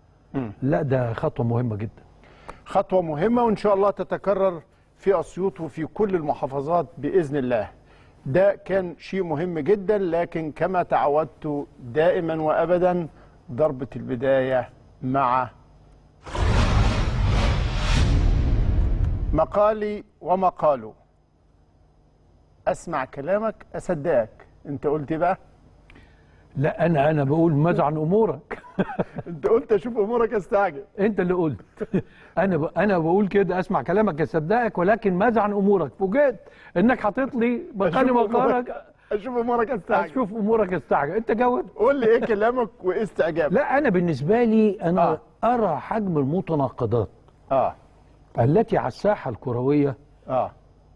لا ده خطوه مهمه جدا خطوة مهمة وإن شاء الله تتكرر في أسيوط وفي كل المحافظات بإذن الله ده كان شيء مهم جدا لكن كما تعودت دائما وأبدا ضربة البداية مع مقالي ومقاله أسمع كلامك أصدقك أنت قلت بقى لا انا انا بقول ماذا عن امورك أنت قلت أشوف أمورك أستعجل انت اللي قلت انا ب... انا بقول كده اسمع كلامك اصدقك ولكن ماذا عن امورك فوجئت انك حاطط لي مقالي أشوف مقالك أمورك- أشوف أمورك أستعجل اشوف امورك استعجل انت جاوبت قول لي إيه كلامك وإيه استعجابك لا انا بالنسبه لي انا آه. آه. ارى حجم المتناقضات آه التي على الساحه الكرويه آه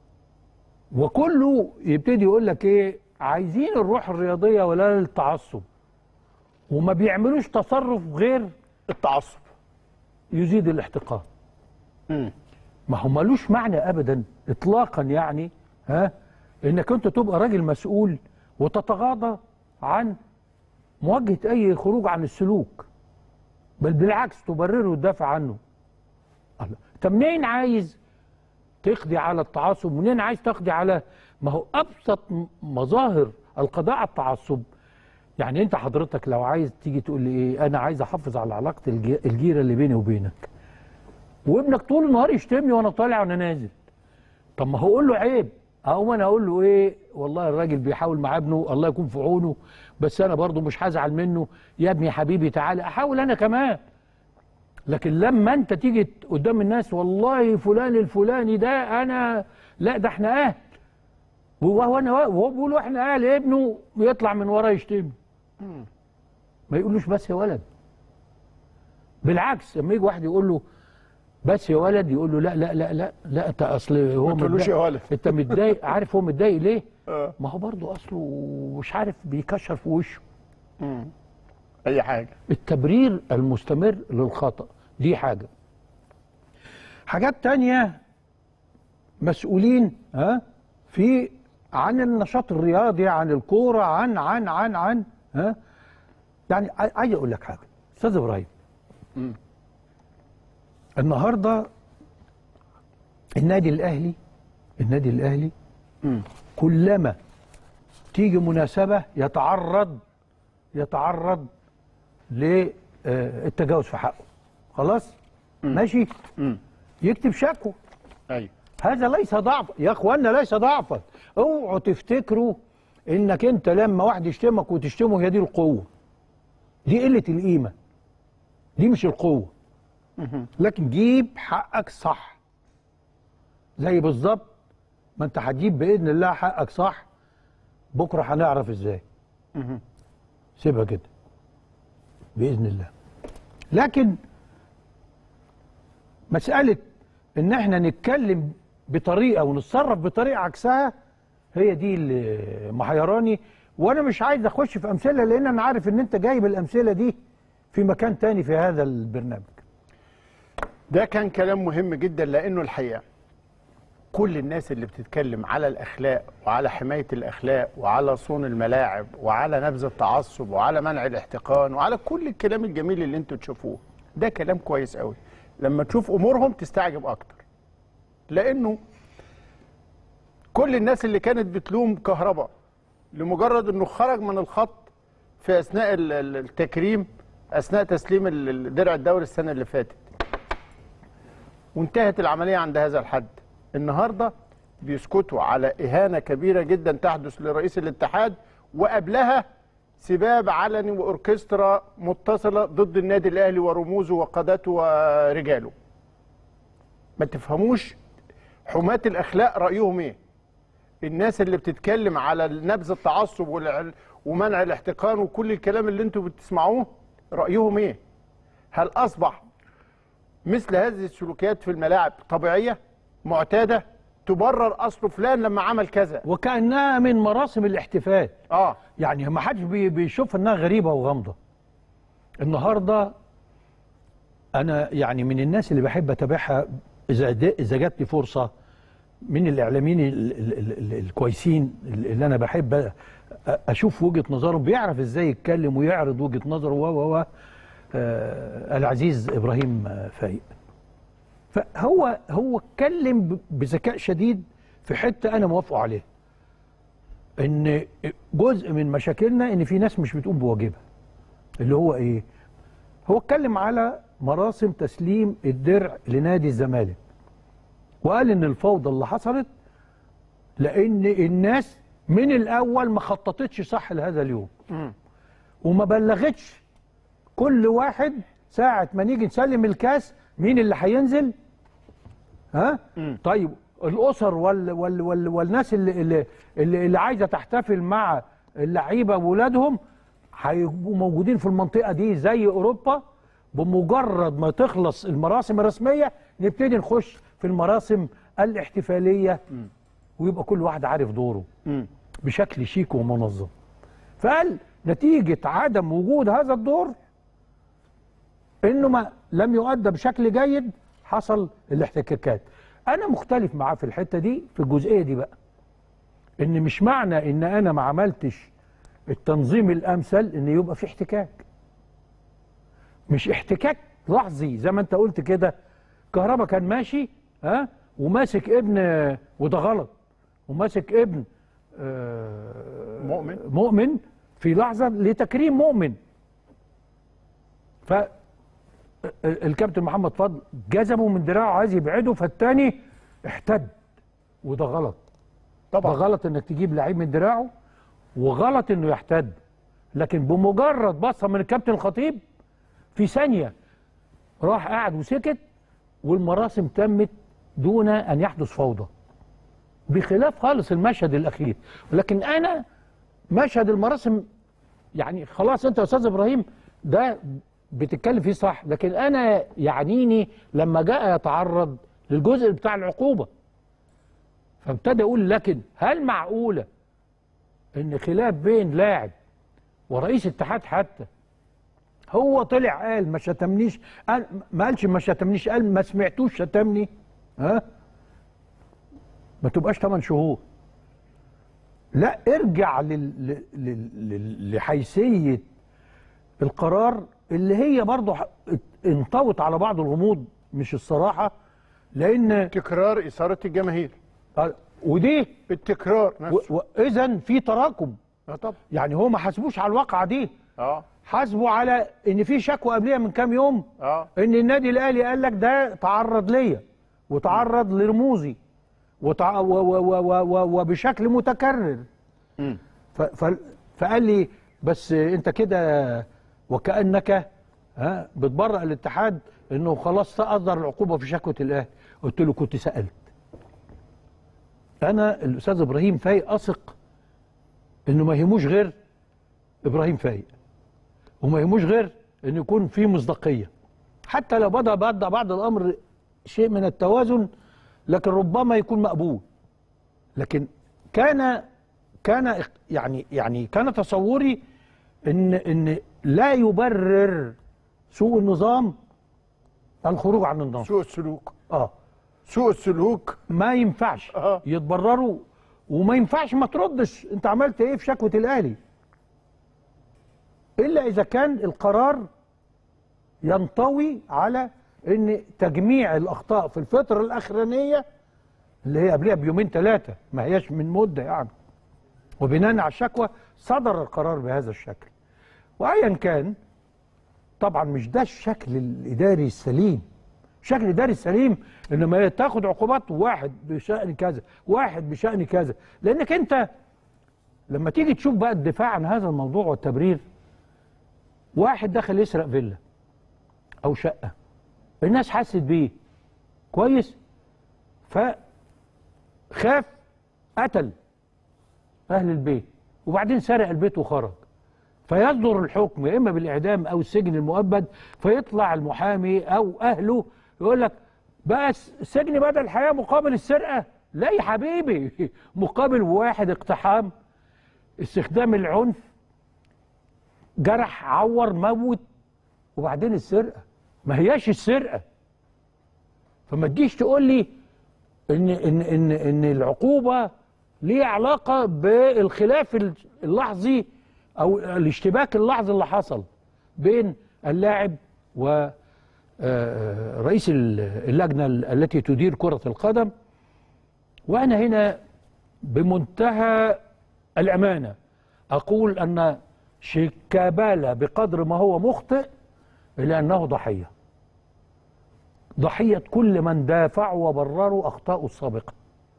وكله يبتدي يقول لك ايه عايزين الروح الرياضيه ولا التعصب وما بيعملوش تصرف غير التعصب يزيد الاحتقان مم. ما هو ملوش معنى ابدا اطلاقا يعني ها انك انت تبقى راجل مسؤول وتتغاضى عن مواجهه اي خروج عن السلوك بل بالعكس تبرره وتدافع عنه الله طب منين عايز تقضي على التعصب منين عايز تقضي على ما هو ابسط م- مظاهر القضاء على التعصب يعني انت حضرتك لو عايز تيجي تقول لي ايه انا عايز احافظ على علاقه الجي- الجيره اللي بيني وبينك وابنك طول النهار يشتمني وانا طالع وانا نازل طب ما هقول له عيب اقوم انا اقول له ايه والله الراجل بيحاول مع ابنه الله يكون في عونه بس انا برضه مش هزعل منه يا ابني حبيبي تعالى احاول انا كمان لكن لما انت تيجي قدام الناس والله فلان الفلاني ده انا لا ده احنا اهل وهو انا وهو بيقول احنا اهل ابنه يطلع من ورا يشتمني ما يقولوش بس يا ولد بالعكس لما يجي واحد يقول له بس يا ولد يقول له لا لا لا لا لا انت اصل هو ما تقولوش متضايق. يا ولد. انت متضايق عارف هو متضايق ليه؟ آه. ما هو برضه اصله مش عارف بيكشر في وشه اي حاجه التبرير المستمر للخطأ دي حاجة حاجات تانية مسؤولين ها في عن النشاط الرياضي عن الكوره عن عن عن عن ها يعني عاي- عايز اقول لك حاجه استاذ ابراهيم النهارده النادي الاهلي النادي الاهلي كلما تيجي مناسبه يتعرض يتعرض للتجاوز في حقه خلاص ماشي يكتب شكوى ايوه هذا ليس ضعف يا اخوانا ليس ضعفا اوعوا تفتكروا انك انت لما واحد يشتمك وتشتمه هي دي القوه دي قله القيمه دي مش القوه لكن جيب حقك صح زي بالظبط ما انت هتجيب باذن الله حقك صح بكره هنعرف ازاي سيبها كده باذن الله لكن مساله ان احنا نتكلم بطريقه ونتصرف بطريقه عكسها هي دي اللي محيراني وانا مش عايز اخش في امثله لان انا عارف ان انت جايب الامثله دي في مكان تاني في هذا البرنامج ده كان كلام مهم جدا لانه الحقيقه كل الناس اللي بتتكلم على الاخلاق وعلى حمايه الاخلاق وعلى صون الملاعب وعلى نبذ التعصب وعلى منع الاحتقان وعلى كل الكلام الجميل اللي انتوا تشوفوه ده كلام كويس قوي لما تشوف امورهم تستعجب اكتر لانه كل الناس اللي كانت بتلوم كهرباء لمجرد انه خرج من الخط في اثناء ال- ال- التكريم اثناء تسليم ال- الدرع الدوري السنه اللي فاتت وانتهت العمليه عند هذا الحد النهارده بيسكتوا على اهانه كبيره جدا تحدث لرئيس الاتحاد وقبلها سباب علني واوركسترا متصله ضد النادي الاهلي ورموزه وقادته ورجاله ما تفهموش حماة الاخلاق رايهم ايه الناس اللي بتتكلم على نبذ التعصب والع- ومنع الاحتقان وكل الكلام اللي انتوا بتسمعوه رايهم ايه هل اصبح مثل هذه السلوكيات في الملاعب طبيعيه معتاده تبرر اصل فلان لما عمل كذا وكانها من مراسم الاحتفال اه يعني ما حدش بي- بيشوف انها غريبه وغامضه النهارده انا يعني من الناس اللي بحب اتابعها اذا د- اذا جات لي فرصه من الاعلاميين ال- ال- ال- ال- الكويسين اللي انا بحب أ- اشوف وجهه نظرهم بيعرف ازاي يتكلم ويعرض وجهه نظره و و و آه، العزيز ابراهيم آه، فايق فهو هو اتكلم ب- بذكاء شديد في حته انا موافقه عليها ان جزء من مشاكلنا ان في ناس مش بتقوم بواجبها اللي هو ايه هو اتكلم على مراسم تسليم الدرع لنادي الزمالك وقال ان الفوضى اللي حصلت لان الناس من الاول ما خططتش صح لهذا اليوم وما بلغتش كل واحد ساعة ما نيجي نسلم الكاس مين اللي هينزل ها طيب الاسر وال وال وال والناس اللي اللي اللي, اللي عايزه تحتفل مع اللعيبه واولادهم هيبقوا موجودين في المنطقه دي زي اوروبا بمجرد ما تخلص المراسم الرسميه نبتدي نخش في المراسم الاحتفاليه ويبقى كل واحد عارف دوره بشكل شيك ومنظم فقال نتيجه عدم وجود هذا الدور انه ما لم يؤدى بشكل جيد حصل الاحتكاكات انا مختلف معاه في الحته دي في الجزئيه دي بقى ان مش معنى ان انا ما عملتش التنظيم الامثل ان يبقى في احتكاك مش احتكاك لحظي زي ما انت قلت كده كهربا كان ماشي ها وماسك ابن وده غلط وماسك ابن آه، مؤمن. مؤمن في لحظه لتكريم مؤمن ف الكابتن محمد فضل جذبه من دراعه عايز يبعده فالتاني احتد وده غلط طبعا ده غلط انك تجيب لعيب من دراعه وغلط انه يحتد لكن بمجرد بصه من الكابتن الخطيب في ثانيه راح قاعد وسكت والمراسم تمت دون ان يحدث فوضى بخلاف خالص المشهد الاخير ولكن انا مشهد المراسم يعني خلاص انت يا استاذ ابراهيم ده بتتكلم فيه صح لكن انا يعنيني لما جاء يتعرض للجزء بتاع العقوبه فابتدى اقول لكن هل معقوله ان خلاف بين لاعب ورئيس اتحاد حتى هو طلع قال ما شتمنيش قال ما قالش ما شتمنيش قال ما سمعتوش شتمني ها ما تبقاش 8 شهور لا ارجع لل... لل... لل... لل- لحيثيه القرار اللي هي برضه ح- انطوت على بعض الغموض مش الصراحه لان تكرار اثاره الجماهير آه، ودي التكرار نفسه اذا في تراكم اه طبعا يعني هو ما حاسبوش على الواقعه دي اه حاسبوا على ان في شكوى قبلها من كام يوم اه ان النادي الاهلي قال لك ده تعرض ليا وتعرض لرموزي وتع... و... و... و... و... و... وبشكل متكرر مم. ف... ف... فقال لي بس انت كده وكانك ها بتبرأ الاتحاد انه خلاص اصدر العقوبه في شكوى الاهلي قلت له كنت سالت انا الاستاذ ابراهيم فايق اثق انه ما يهموش غير ابراهيم فايق وما يهموش غير ان يكون في مصداقيه حتى لو بدا بدا بعض الامر شيء من التوازن لكن ربما يكون مقبول لكن كان كان يعني يعني كان تصوري ان ان لا يبرر سوء النظام الخروج عن النظام سوء السلوك اه سوء السلوك ما ينفعش آه. يتبرروا وما ينفعش ما تردش انت عملت ايه في شكوى الاهلي الا اذا كان القرار ينطوي على ان تجميع الاخطاء في الفتره الاخرانيه اللي هي قبلها بيومين ثلاثه ما هياش من مده يعني وبناء على الشكوى صدر القرار بهذا الشكل وايا كان طبعا مش ده الشكل الاداري السليم الشكل الاداري السليم انما تاخد عقوبات واحد بشان كذا واحد بشان كذا لانك انت لما تيجي تشوف بقى الدفاع عن هذا الموضوع والتبرير واحد دخل يسرق فيلا او شقه الناس حست بيه كويس فخاف قتل اهل البيت وبعدين سرق البيت وخرج فيصدر الحكم يا اما بالاعدام او السجن المؤبد فيطلع المحامي او اهله يقول لك بقى السجن بدل الحياه مقابل السرقه لا يا حبيبي مقابل واحد اقتحام استخدام العنف جرح عور موت وبعدين السرقه ما هياش السرقه فما تجيش تقول لي ان ان ان ان العقوبه ليها علاقه بالخلاف اللحظي او الاشتباك اللحظي اللي حصل بين اللاعب و آه، رئيس اللجنه التي تدير كره القدم وانا هنا بمنتهى الامانه اقول ان شيكابالا بقدر ما هو مخطئ الا انه ضحيه ضحيه كل من دافعوا وبرروا اخطائه السابقه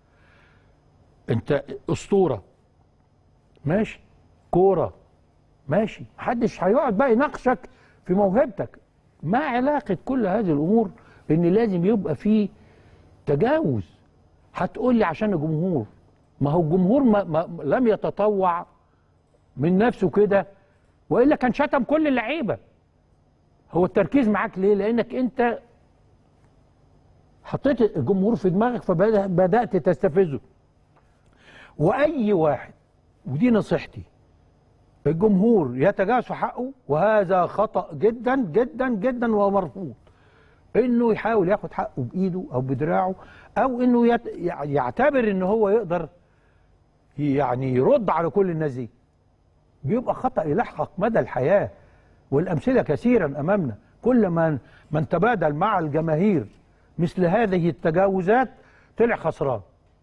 انت اسطوره ماشي كوره ماشي محدش هيقعد بقى يناقشك في موهبتك ما علاقه كل هذه الامور ان لازم يبقى في تجاوز هتقول لي عشان الجمهور ما هو الجمهور ما ما لم يتطوع من نفسه كده والا كان شتم كل اللعيبه هو التركيز معاك ليه لانك انت حطيت الجمهور في دماغك فبدات تستفزه واي واحد ودي نصيحتي الجمهور يتجاوز في حقه وهذا خطا جدا جدا جدا ومرفوض انه يحاول ياخد حقه بايده او بدراعه او انه يت... يعتبر ان هو يقدر يعني يرد على كل الناس دي بيبقى خطا يلحق مدى الحياه والامثله كثيرا امامنا كل ما من تبادل مع الجماهير مثل هذه التجاوزات طلع خسران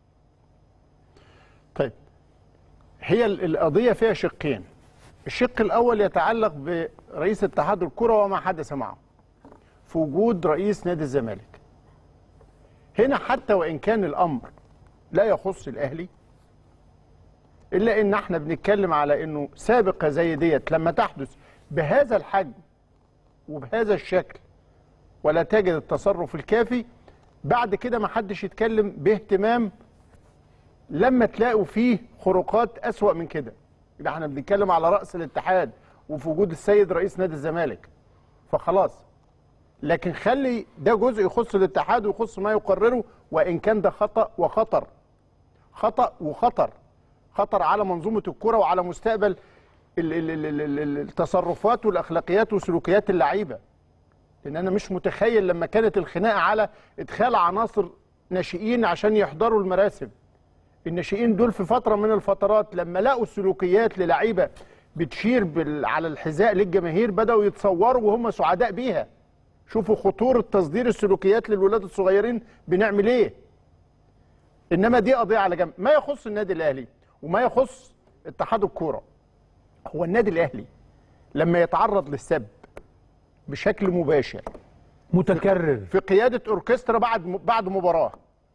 طيب هي ال- القضية فيها شقين الشق الأول يتعلق برئيس اتحاد الكرة وما حدث معه في وجود رئيس نادي الزمالك هنا حتى وإن كان الأمر لا يخص الأهلي إلا إن احنا بنتكلم على إنه سابقة زي ديت لما تحدث بهذا الحجم وبهذا الشكل ولا تجد التصرف الكافي بعد كده ما حدش يتكلم باهتمام لما تلاقوا فيه خروقات أسوأ من كده يبقى احنا بنتكلم على رأس الاتحاد وفي وجود السيد رئيس نادي الزمالك فخلاص لكن خلي ده جزء يخص الاتحاد ويخص ما يقرره وإن كان ده خطأ وخطر خطأ وخطر خطر على منظومة الكرة وعلى مستقبل ال- ال- ال- ال- ال- التصرفات والأخلاقيات وسلوكيات اللعيبة لأن أنا مش متخيل لما كانت الخناقة على إدخال عناصر ناشئين عشان يحضروا المراسم الناشئين دول في فتره من الفترات لما لقوا السلوكيات للعيبه بتشير بال... على الحذاء للجماهير بداوا يتصوروا وهم سعداء بيها شوفوا خطوره تصدير السلوكيات للولاد الصغيرين بنعمل ايه انما دي قضيه على جنب ما يخص النادي الاهلي وما يخص اتحاد الكوره هو النادي الاهلي لما يتعرض للسب بشكل مباشر متكرر في قياده اوركسترا بعد بعد مباراه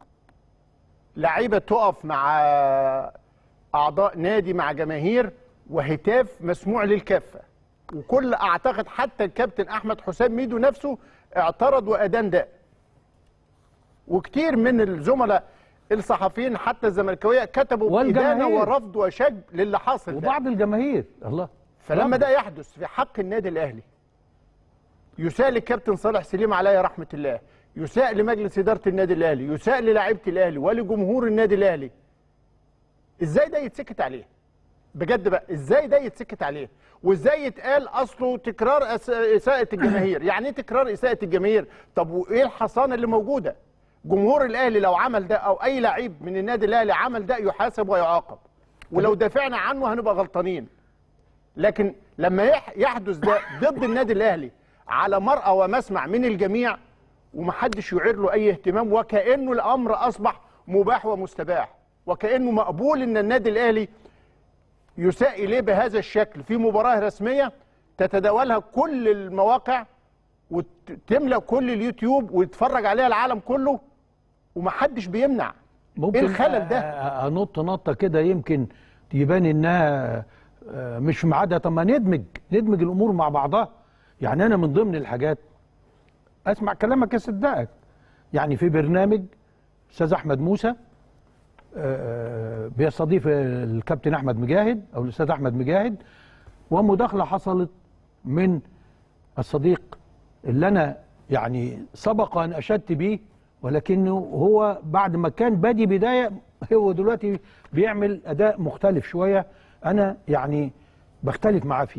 لعيبه تقف مع اعضاء نادي مع جماهير وهتاف مسموع للكافه وكل اعتقد حتى الكابتن احمد حسام ميدو نفسه اعترض وادان ده وكتير من الزملاء الصحفيين حتى الزملكاويه كتبوا والجماهير. ادانه ورفض وشج للي حاصل ده وبعض الجماهير الله فلما ده يحدث في حق النادي الاهلي يساء للكابتن صالح سليم عليه رحمه الله يساء لمجلس اداره النادي الاهلي يساء للاعيبه الاهلي ولجمهور النادي الاهلي ازاي ده يتسكت عليه بجد بقى ازاي ده يتسكت عليه وازاي يتقال اصله تكرار أس- اساءه الجماهير يعني ايه تكرار اساءه الجماهير طب وايه الحصانه اللي موجوده جمهور الاهلي لو عمل ده او اي لعيب من النادي الاهلي عمل ده يحاسب ويعاقب ولو دافعنا عنه هنبقى غلطانين لكن لما يح- يحدث ده ضد النادي الاهلي على مرأى ومسمع من الجميع ومحدش يعير له اي اهتمام وكانه الامر اصبح مباح ومستباح وكانه مقبول ان النادي الاهلي يساء اليه بهذا الشكل في مباراه رسميه تتداولها كل المواقع وتملا كل اليوتيوب ويتفرج عليها العالم كله ومحدش بيمنع ممكن ايه الخلل ده؟ أ- أ- انط نطه كده يمكن يبان انها آه، مش في ميعادها طب ما ندمج ندمج الامور مع بعضها يعني انا من ضمن الحاجات اسمع كلامك اصدقك يعني في برنامج استاذ احمد موسى آه، بيستضيف الكابتن احمد مجاهد او الاستاذ احمد مجاهد ومداخله حصلت من الصديق اللي انا يعني سبق ان اشدت بيه ولكنه هو بعد ما كان بادي بدايه هو دلوقتي بيعمل اداء مختلف شويه انا يعني بختلف معاه فيه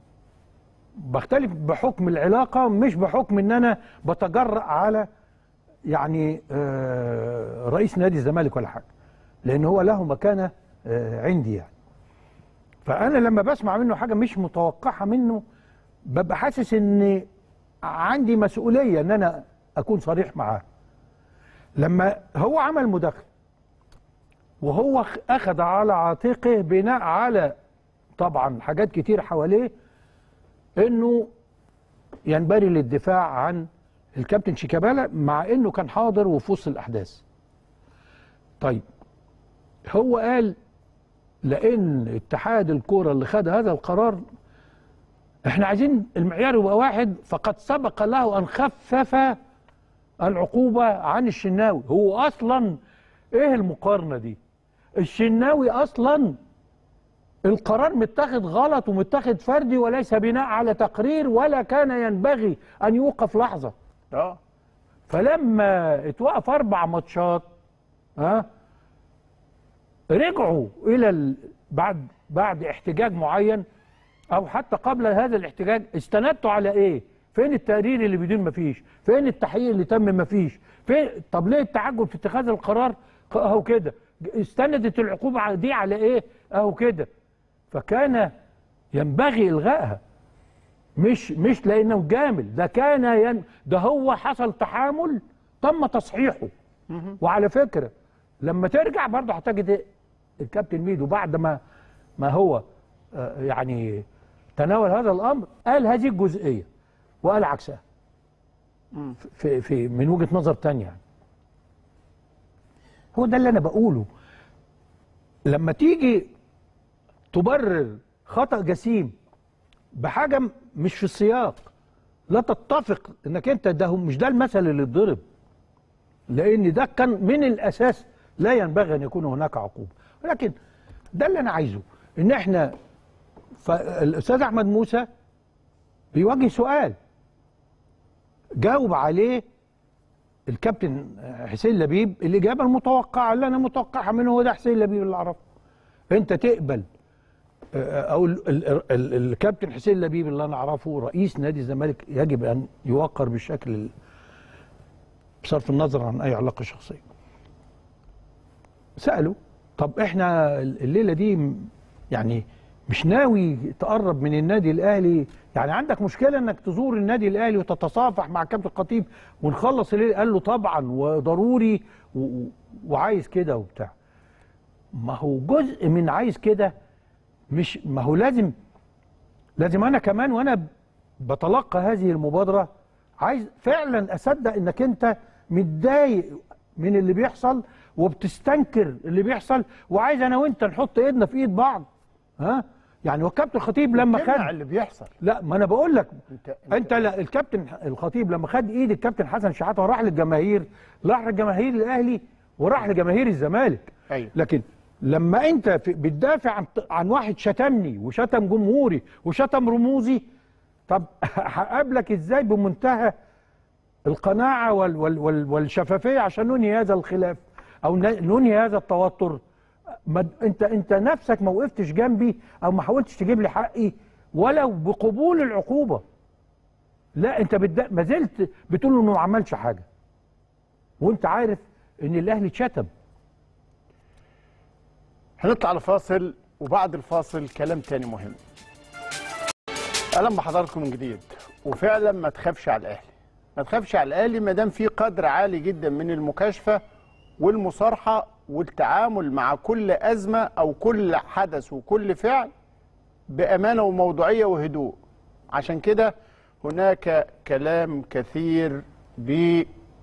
بختلف بحكم العلاقه مش بحكم ان انا بتجرأ على يعني آه، رئيس نادي الزمالك ولا حاجه لان هو له مكانه آه، عندي يعني فانا لما بسمع منه حاجه مش متوقعها منه ببقى حاسس ان عندي مسؤوليه ان انا اكون صريح معاه لما هو عمل مداخله وهو خ- اخذ على عاتقه بناء على طبعا حاجات كتير حواليه انه ينبري للدفاع عن الكابتن شيكابالا مع انه كان حاضر وفي وسط الاحداث طيب هو قال لان اتحاد الكوره اللي خد هذا القرار احنا عايزين المعيار يبقى واحد فقد سبق له ان خفف العقوبه عن الشناوي هو اصلا ايه المقارنه دي الشناوي اصلا القرار متاخد غلط ومتاخد فردي وليس بناء على تقرير ولا كان ينبغي ان يوقف لحظه اه فلما اتوقف اربع ماتشات ها رجعوا الى ال... بعد بعد احتجاج معين او حتى قبل هذا الاحتجاج استندتوا على ايه؟ فين التقرير اللي بدون ما فيش؟ فين التحقيق اللي تم ما فيش؟ فين طب ليه التعجل في اتخاذ القرار اهو كده؟ استندت العقوبه دي على ايه؟ اهو كده فكان ينبغي الغائها مش مش لانه جامل ده كان ين ده هو حصل تحامل تم تصحيحه وعلى فكره لما ترجع برضه هتجد الكابتن ميدو بعد ما ما هو آه، يعني تناول هذا الامر قال هذه الجزئيه وقال عكسها في في من وجهه نظر تانية يعني هو ده اللي انا بقوله لما تيجي تبرر خطأ جسيم بحاجه م- مش في السياق لا تتفق انك انت ده هو- مش ده المثل اللي اتضرب لان ده كان من الاساس لا ينبغي ان يكون هناك عقوبه ولكن ده اللي انا عايزه ان احنا فالاستاذ احمد موسى بيواجه سؤال جاوب عليه الكابتن حسين لبيب الاجابه المتوقعه اللي انا متوقعها منه هو ده حسين لبيب اللي اعرفه انت تقبل او ال- ال- ال- الكابتن حسين لبيب اللي انا اعرفه رئيس نادي الزمالك يجب ان يوقر بالشكل ال- بصرف النظر عن اي علاقه شخصيه سالوا طب احنا الليله دي م- يعني مش ناوي تقرب من النادي الاهلي يعني عندك مشكله انك تزور النادي الاهلي وتتصافح مع كابتن الخطيب ونخلص الليله قال له طبعا وضروري و- و- وعايز كده وبتاع ما هو جزء من عايز كده مش ما هو لازم لازم انا كمان وانا بتلقى هذه المبادره عايز فعلا اصدق انك انت متضايق من اللي بيحصل وبتستنكر اللي بيحصل وعايز انا وانت نحط ايدنا في ايد بعض ها يعني والكابتن الخطيب لما تمنع خد اللي بيحصل لا ما انا بقول لك انت- انت, انت لا الكابتن الخطيب لما خد ايد الكابتن حسن شحاته وراح للجماهير راح لجماهير الاهلي وراح لجماهير الزمالك أيوة. لكن لما انت في- بتدافع عن عن واحد شتمني وشتم جمهوري وشتم رموزي طب هقابلك ازاي بمنتهى القناعه وال وال وال والشفافيه عشان ننهي هذا الخلاف او ن- ننهي هذا التوتر ما انت انت نفسك ما وقفتش جنبي او ما حاولتش تجيب لي حقي ولو بقبول العقوبه لا انت بتد... ما زلت بتقول له انه ما عملش حاجه وانت عارف ان الاهلي اتشتم هنطلع لفاصل وبعد الفاصل كلام تاني مهم اهلا بحضراتكم من جديد وفعلا ما تخافش على الاهلي ما تخافش على الاهلي ما دام في قدر عالي جدا من المكاشفه والمصارحه والتعامل مع كل ازمه او كل حدث وكل فعل بامانه وموضوعيه وهدوء عشان كده هناك كلام كثير ب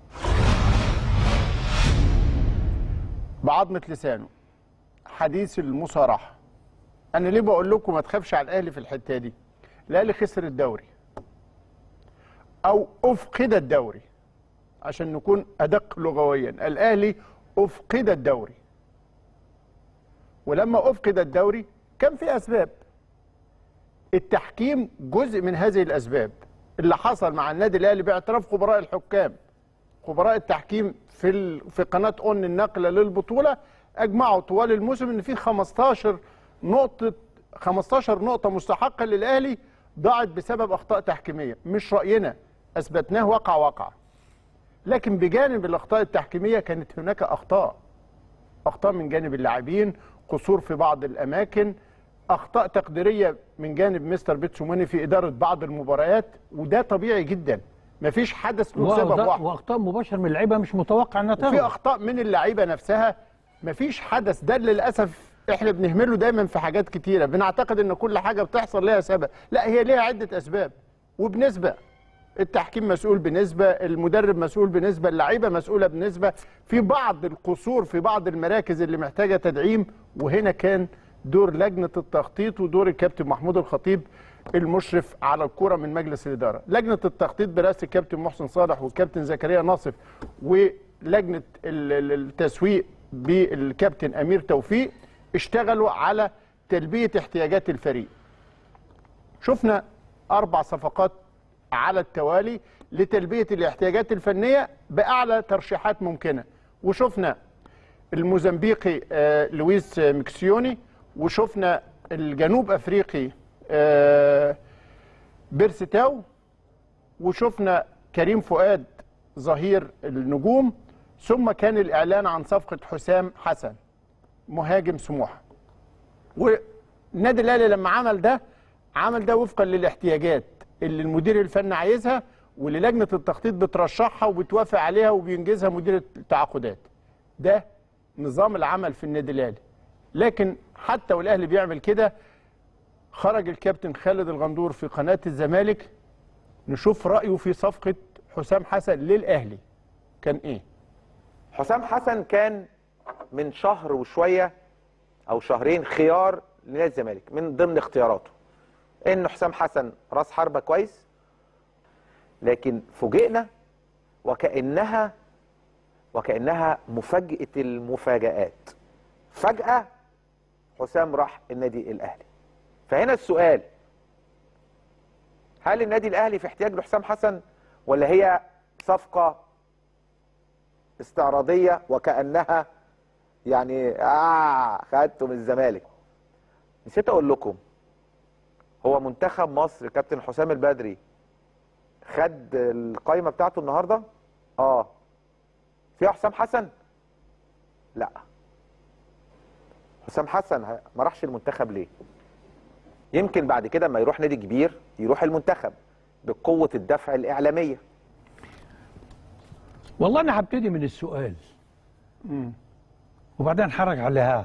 بعظمه لسانه حديث المصارحه انا ليه بقول لكم ما تخافش على الاهلي في الحته دي الاهلي خسر الدوري او افقد الدوري عشان نكون ادق لغويا الاهلي افقد الدوري ولما افقد الدوري كان في اسباب التحكيم جزء من هذه الاسباب اللي حصل مع النادي الاهلي باعتراف خبراء الحكام خبراء التحكيم في ال... في قناه اون الناقله للبطوله اجمعوا طوال الموسم ان في 15 نقطه 15 نقطه مستحقه للاهلي ضاعت بسبب اخطاء تحكيميه مش راينا اثبتناه واقع واقع لكن بجانب الاخطاء التحكيميه كانت هناك اخطاء اخطاء من جانب اللاعبين قصور في بعض الاماكن اخطاء تقديريه من جانب مستر بيتسوموني في اداره بعض المباريات وده طبيعي جدا مفيش حدث له سبب وأخطاء- واحد واخطاء مباشر من اللعيبه مش متوقع انها وفي تغلط اخطاء من اللعيبه نفسها مفيش حدث ده للاسف احنا بنهمله دايما في حاجات كتيره بنعتقد ان كل حاجه بتحصل لها سبب لا هي ليها عده اسباب وبنسبه التحكيم مسؤول بنسبه المدرب مسؤول بنسبه اللعيبه مسؤوله بنسبه في بعض القصور في بعض المراكز اللي محتاجه تدعيم وهنا كان دور لجنه التخطيط ودور الكابتن محمود الخطيب المشرف على الكره من مجلس الاداره لجنه التخطيط برئاسه الكابتن محسن صالح والكابتن زكريا ناصف ولجنه ال- ال- التسويق بالكابتن امير توفيق اشتغلوا على تلبيه احتياجات الفريق شفنا اربع صفقات على التوالي لتلبيه الاحتياجات الفنيه باعلى ترشيحات ممكنه وشفنا الموزمبيقي آه، لويس ميكسيوني وشفنا الجنوب افريقي آه، بيرستاو وشفنا كريم فؤاد ظهير النجوم ثم كان الاعلان عن صفقه حسام حسن مهاجم سموحه والنادي الاهلي لما عمل ده عمل ده وفقا للاحتياجات اللي المدير الفني عايزها واللي لجنه التخطيط بترشحها وبتوافق عليها وبينجزها مدير التعاقدات ده نظام العمل في النادي الاهلي لكن حتى والاهلي بيعمل كده خرج الكابتن خالد الغندور في قناه الزمالك نشوف رايه في صفقه حسام حسن للاهلي كان ايه حسام حسن كان من شهر وشويه او شهرين خيار لنادي الزمالك من ضمن اختياراته ان حسام حسن راس حربه كويس لكن فوجئنا وكانها وكانها مفاجاه المفاجات فجاه حسام راح النادي الاهلي فهنا السؤال هل النادي الاهلي في احتياج لحسام حسن ولا هي صفقه استعراضيه وكانها يعني اه خدته من الزمالك نسيت اقول لكم هو منتخب مصر كابتن حسام البدري خد القايمه بتاعته النهارده اه فيها حسام حسن لا حسام حسن ه- ما راحش المنتخب ليه يمكن بعد كده ما يروح نادي كبير يروح المنتخب بقوه الدفع الاعلاميه والله انا هبتدي من السؤال وبعدين هرج عليها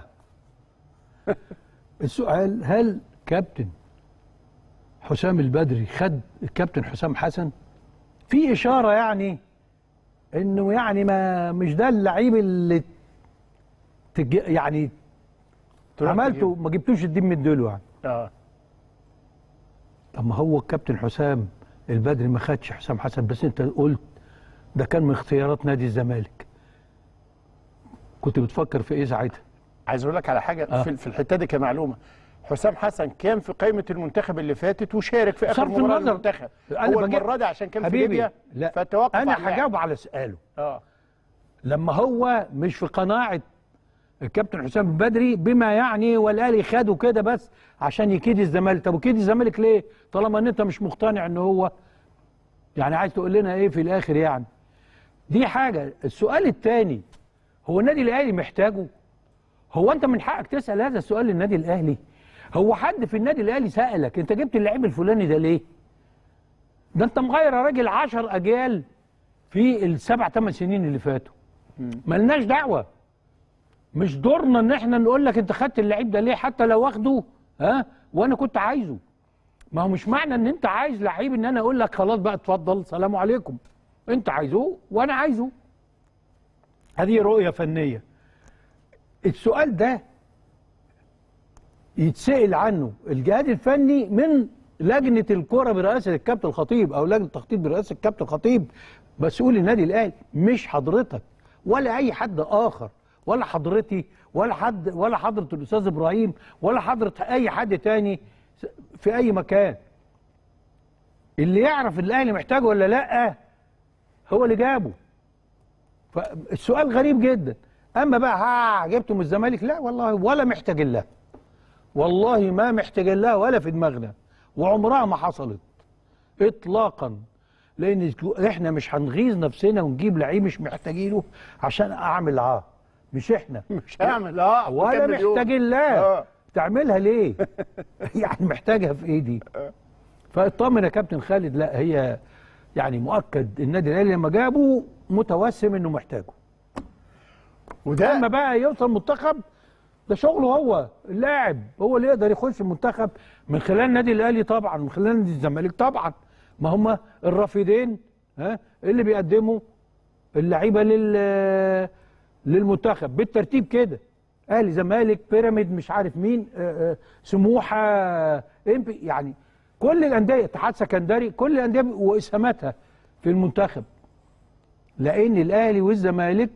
السؤال هل كابتن حسام البدري خد الكابتن حسام حسن في اشاره يعني انه يعني ما مش ده اللعيب اللي تج... يعني تروح عملته تجيب. ما جبتوش الدين من دول يعني اه طب ما هو الكابتن حسام البدري ما خدش حسام حسن بس انت قلت ده كان من اختيارات نادي الزمالك كنت بتفكر في ايه ساعتها عايز اقول لك على حاجه آه. في, في الحته دي كمعلومه حسام حسن كان في قائمه المنتخب اللي فاتت وشارك في اخر بصرف مباراه النظر. للمنتخب أنا هو بجيب- المره دي عشان كان في حبيبي ليبيا لا فتوقف انا عن اللعب. هجاوب على سؤاله اه لما هو مش في قناعه الكابتن حسام البدري بما يعني والاهلي خده كده بس عشان يكيد الزمالك طب وكيد الزمالك ليه طالما ان انت مش مقتنع ان هو يعني عايز تقول لنا ايه في الاخر يعني دي حاجه السؤال الثاني هو النادي الاهلي محتاجه هو انت من حقك تسال هذا السؤال للنادي الاهلي هو حد في النادي الاهلي سالك انت جبت اللعيب الفلاني ده ليه ده انت مغير يا راجل 10 اجيال في السبع ثمان سنين اللي فاتوا ملناش دعوه مش دورنا ان احنا نقول لك انت خدت اللعيب ده ليه حتى لو واخده ها وانا كنت عايزه ما هو مش معنى ان انت عايز لعيب ان انا اقول لك خلاص بقى اتفضل سلام عليكم انت عايزه وانا عايزه هذه رؤيه فنيه السؤال ده يتسأل عنه الجهاز الفني من لجنة الكرة برئاسة الكابتن الخطيب أو لجنة التخطيط برئاسة الكابتن الخطيب مسؤول النادي الأهلي مش حضرتك ولا أي حد آخر ولا حضرتي ولا حد ولا حضرة الأستاذ إبراهيم ولا حضرة أي حد تاني في أي مكان اللي يعرف الأهلي محتاجه ولا لأ هو اللي جابه فالسؤال غريب جدا اما بقى ها جبته من الزمالك لا والله ولا محتاج لها والله ما محتاج لها ولا في دماغنا وعمرها ما حصلت اطلاقا لان احنا مش هنغيظ نفسنا ونجيب لعيب مش محتاجينه عشان اعمل عاه مش احنا مش هعمل اه ولا بكام مليون؟ محتاج لها اه تعملها ليه يعني محتاجها في ايه دي فاطمن يا كابتن خالد لا هي يعني مؤكد النادي الاهلي لما جابه متوسم انه محتاجه وده اما بقى يوصل منتخب ده شغله هو اللاعب هو اللي يقدر يخش المنتخب من خلال النادي الاهلي طبعا من خلال نادي الزمالك طبعا ما هم الرافدين ها اللي بيقدموا اللعيبه لل للمنتخب بالترتيب كده اهلي زمالك بيراميد مش عارف مين آه، آه، سموحه إمبي يعني كل الانديه اتحاد سكندري كل الانديه واسهاماتها في المنتخب لان الاهلي والزمالك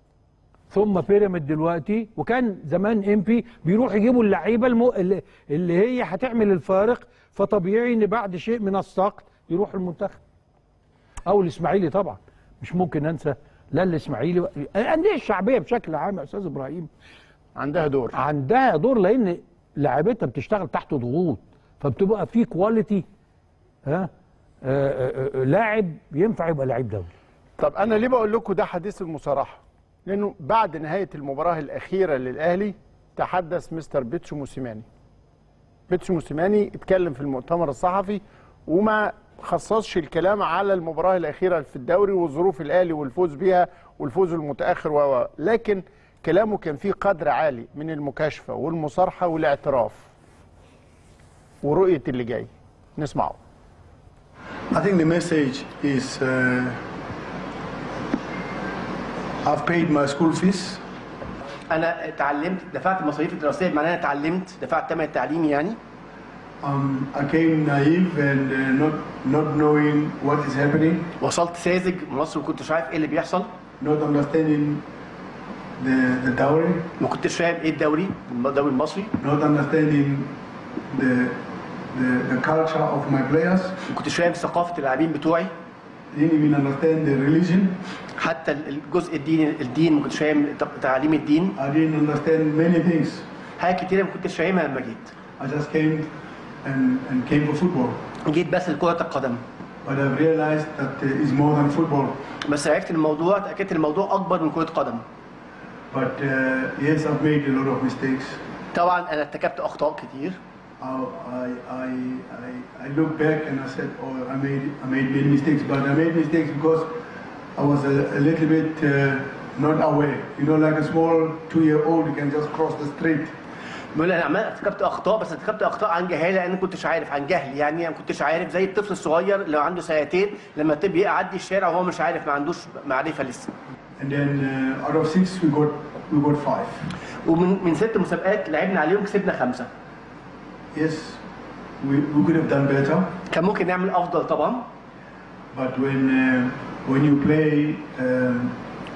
ثم بيراميد دلوقتي وكان زمان امبي بيروح يجيبوا اللعيبه المو... اللي- اللي هي هتعمل الفارق فطبيعي ان بعد شيء من الصقل يروح المنتخب او الاسماعيلي طبعا مش ممكن انسى لا الاسماعيلي الانديه الشعبيه بشكل عام يا استاذ ابراهيم عندها دور عندها دور لان لاعبتها بتشتغل تحت ضغوط فبتبقى في كواليتي ها آه، آه، آه، لاعب ينفع يبقى لعيب دولي طب انا ليه بقول لكم ده حديث المصارحه لانه بعد نهايه المباراه الاخيره للاهلي تحدث مستر بيتسو موسيماني بيتسو موسيماني اتكلم في المؤتمر الصحفي وما خصصش الكلام على المباراه الاخيره في الدوري وظروف الاهلي والفوز بيها والفوز المتاخر و و- لكن كلامه كان فيه قدر عالي من المكاشفه والمصارحه والاعتراف ورؤيه اللي جاي نسمعه I think the message is uh, I've paid my school fees. انا اتعلمت دفعت المصاريف الدراسيه بمعنى انا اتعلمت دفعت ثمن التعليم يعني Um, I came naive and uh, not not knowing what is happening, وصلت ساذج من مصر ما كنتش عارف ايه اللي بيحصل not understanding the the dowry, ما كنتش فاهم ايه الدوري الدوري المصري not understanding the the, the culture of my players, ما كنتش فاهم ثقافه اللاعبين بتوعي didn't even understand the religion. حتى الجزء الديني الدين ما كنتش فاهم تعليم الدين I didn't understand many things. حاجات كتيره ما كنتش فاهمها لما جيت I just came and, and came for football. جيت بس لكره القدم But I've realized that uh, it's more than football. بس عرفت إن الموضوع اتاكدت إن الموضوع اكبر من كره قدم But uh, yes, I've made a lot of mistakes. طبعا انا ارتكبت اخطاء كتير I, I, I, I, I look back and I said, oh, I made, I made many mistakes, but I made mistakes because I was a, a little bit uh, not aware. You know, like a small two-year-old, you can just cross the street. بيقول انا عمال ارتكبت اخطاء بس ارتكبت اخطاء عن جهاله لان ما كنتش عارف عن جهل يعني ما كنتش عارف زي الطفل الصغير اللي عنده سنتين لما تبقى يعدي الشارع وهو مش عارف ما عندوش معرفه لسه And then uh, out of six, we got, we got five. ومن من ست مسابقات لعبنا عليهم كسبنا خمسه Yes, we, we could have done better, كان ممكن نعمل افضل طبعا but when, uh, when you play um,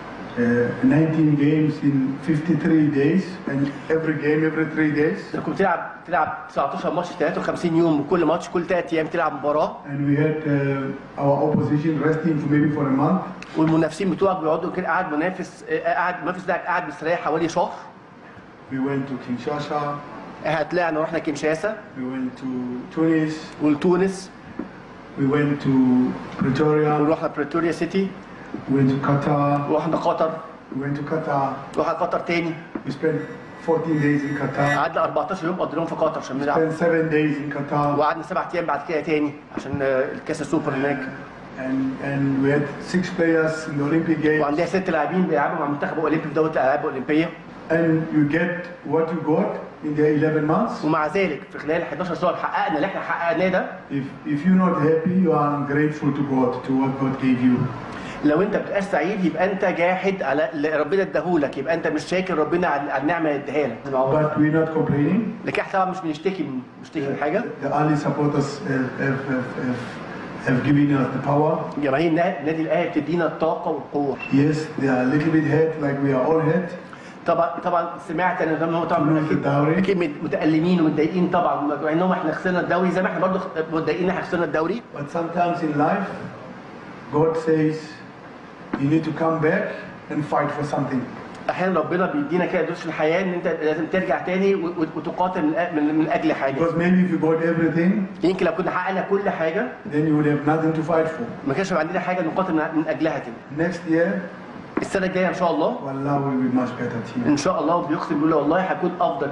uh, 19 games in 53 days, and every game every three days, انت كنت بتلعب تلعب 19 ماتش 53 يوم وكل ماتش كل ثلاث ايام تلعب مباراه and we had uh, our opposition resting for maybe for a month, والمنافسين بتوعك بيقعدوا كده قاعد منافس آه، قاعد المنافس بتاعك قاعد مستريح حوالي شهر we went to Kinshasa, هتلاقي رحنا كينشاسا we went to Tunis, ولتونس we went to Pretoria, ورحنا بريتوريا سيتي we went to Qatar, ورحنا قطر we went to Qatar, رحنا قطر تاني we spent 14 days in Qatar, قعدنا 14 يوم قضيناهم في قطر عشان نلعب spent seven days in Qatar, وقعدنا سبع ايام بعد كده تاني عشان آه، الكاس السوبر هناك and, and we had six players in the Olympic Games, وعندها ست لاعبين بيلعبوا مع منتخب اولمبي في دوله الالعاب الاولمبيه and you get what you got in the 11 months. ومع ذلك في خلال 11 شهر حققنا اللي احنا حققناه ده If, if you're not happy, you are ungrateful to God, to what God gave you. لو انت بتبقاش سعيد يبقى انت جاحد على اللي ربنا اداهولك يبقى انت مش شاكر ربنا على على النعمه اللي اداها لك But we're not complaining. لكن احنا طبعا مش بنشتكي من بنشتكي من حاجه The early supporters have, have, have, have, have given us the power. جماهير النا- النادي الاهلي بتدينا الطاقه والقوه Yes, they are a little bit hurt, like we are all hurt. طبعا طبعا سمعت ان هم Lose طبعا the اكيد dowry. اكيد متالمين ومتضايقين طبعا مع انهم احنا خسرنا الدوري زي ما احنا برضه متضايقين ان احنا خسرنا الدوري But sometimes in life, God says, you need to come back and fight for something. احيانا ربنا بيدينا كده دروس في الحياه ان انت لازم ترجع تاني و- و- وتقاتل من أ- من, من اجل حاجه Because maybe if you got everything, يمكن لو كنا حققنا كل حاجه then you would have nothing to fight for. ما كانش هيبقى عندنا حاجه نقاتل من من اجلها تاني Next year, السنه الجايه ان شاء الله Wallah will be much better team. ان شاء الله بيقسم بيقول والله هكون افضل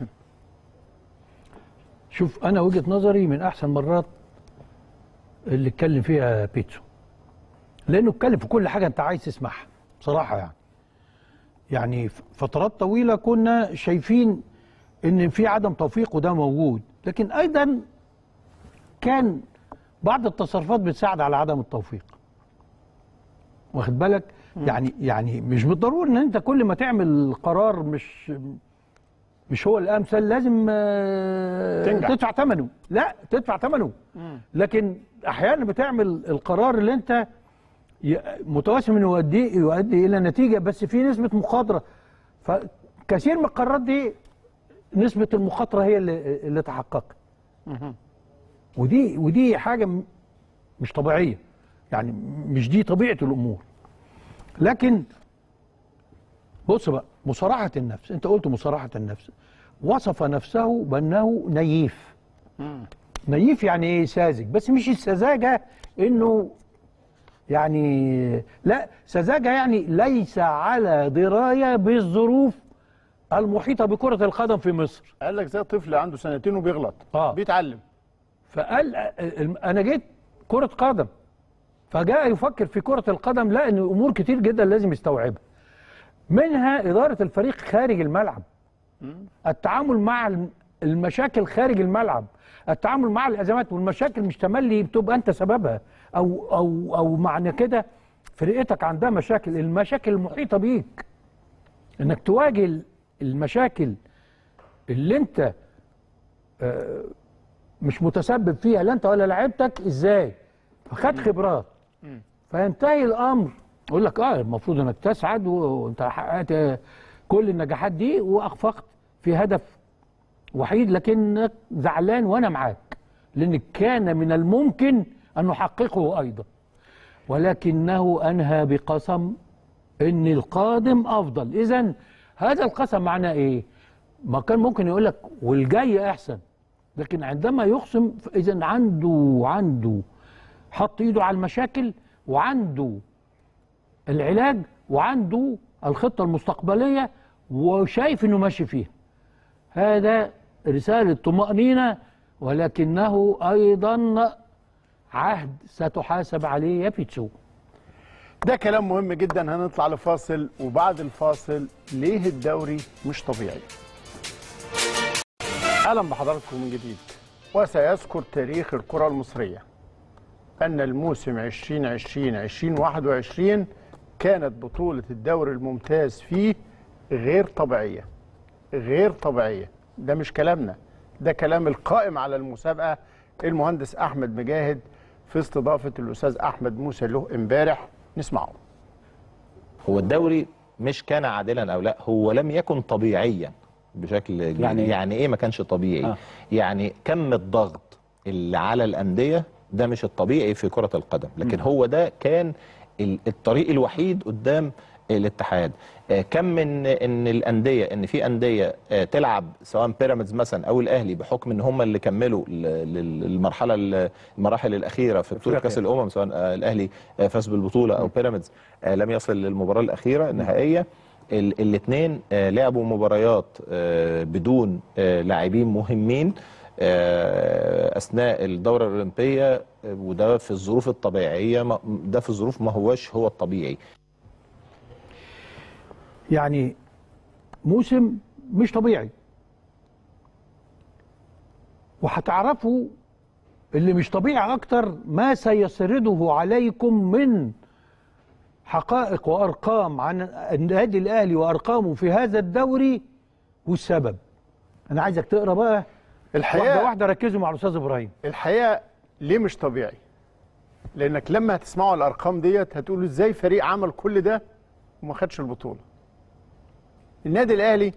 شوف انا وجهه نظري من احسن مرات اللي اتكلم فيها بيتسو لانه اتكلم في كل حاجه انت عايز تسمعها بصراحه يعني يعني ف- فترات طويله كنا شايفين ان في عدم توفيق وده موجود لكن ايضا كان بعض التصرفات بتساعد على عدم التوفيق واخد بالك يعني يعني مش بالضروره ان انت كل ما تعمل قرار مش مش هو الامثل لازم آه، تنجح. تدفع ثمنه لا تدفع ثمنه لكن احيانا بتعمل القرار اللي انت ي- متوسم انه يؤدي يؤدي الى نتيجه بس في نسبه مخاطره فكثير من القرارات دي نسبه المخاطره هي اللي اللي تحققت ودي ودي حاجه م- مش طبيعيه يعني مش دي طبيعه الامور لكن بص بقى مصارحه النفس انت قلت مصارحه النفس وصف نفسه بانه نيف نيف يعني ايه ساذج بس مش السذاجه انه يعني لا سذاجه يعني ليس على درايه بالظروف المحيطه بكره القدم في مصر قال لك زي طفل عنده سنتين وبيغلط آه. بيتعلم فقال الم- انا جيت كره قدم فجاء يفكر في كره القدم لا ان امور كتير جدا لازم يستوعبها منها اداره الفريق خارج الملعب التعامل مع الم- المشاكل خارج الملعب التعامل مع الازمات والمشاكل مش تملي بتبقى انت سببها او او او معنى كده فرقتك عندها مشاكل المشاكل المحيطه بيك انك تواجه ال- المشاكل اللي انت آه، مش متسبب فيها لا انت ولا لعيبتك ازاي فخد خبرات فينتهي الامر يقول لك اه المفروض انك تسعد و- وانت حققت آه، كل النجاحات دي واخفقت في هدف وحيد لكنك زعلان وانا معاك لان كان من الممكن ان نحققه ايضا ولكنه انهى بقسم ان القادم افضل اذا هذا القسم معناه ايه ما كان ممكن يقول لك والجاي احسن لكن عندما يقسم اذا عنده عنده حط ايده على المشاكل وعنده العلاج وعنده الخطه المستقبليه وشايف انه ماشي فيها هذا رساله طمانينه ولكنه ايضا عهد ستحاسب عليه يا بيتسو ده كلام مهم جدا هنطلع لفاصل وبعد الفاصل ليه الدوري مش طبيعي اهلا بحضراتكم من جديد وسيذكر تاريخ الكره المصريه ان الموسم 2020 2021 كانت بطوله الدوري الممتاز فيه غير طبيعيه غير طبيعيه ده مش كلامنا ده كلام القائم على المسابقه المهندس احمد مجاهد في استضافه الاستاذ احمد موسى له امبارح نسمعه هو الدوري مش كان عادلا او لا هو لم يكن طبيعيا بشكل يعني يعني إيه؟ يعني ايه ما كانش طبيعي آه. آه. يعني كم الضغط اللي على الانديه ده مش الطبيعي في كره القدم لكن م. هو ده كان ال- الطريق الوحيد قدام الاتحاد آه، كم من ان الانديه ان في انديه آه، تلعب سواء بيراميدز مثلا او الاهلي بحكم ان هم اللي كملوا ل- لل- للمرحله ال- المراحل الاخيره في بطوله أفريقيا. كاس الامم سواء آه، الاهلي آه، فاز بالبطوله او بيراميدز آه، لم يصل للمباراه الاخيره النهائيه الاثنين لعبوا مباريات آه، بدون آه، لاعبين مهمين آه، اثناء الدوره الاولمبيه آه، وده في الظروف الطبيعيه ما- ده في الظروف ما هوش هو الطبيعي يعني موسم مش طبيعي وهتعرفوا اللي مش طبيعي اكتر ما سيسرده عليكم من حقائق وارقام عن النادي الاهلي وارقامه في هذا الدوري والسبب انا عايزك تقرا بقى الحقيقة- واحده واحده ركزوا مع الاستاذ ابراهيم الحقيقه ليه مش طبيعي لانك لما هتسمعوا الارقام ديت هتقولوا ازاي فريق عمل كل ده وما خدش البطوله النادي الاهلي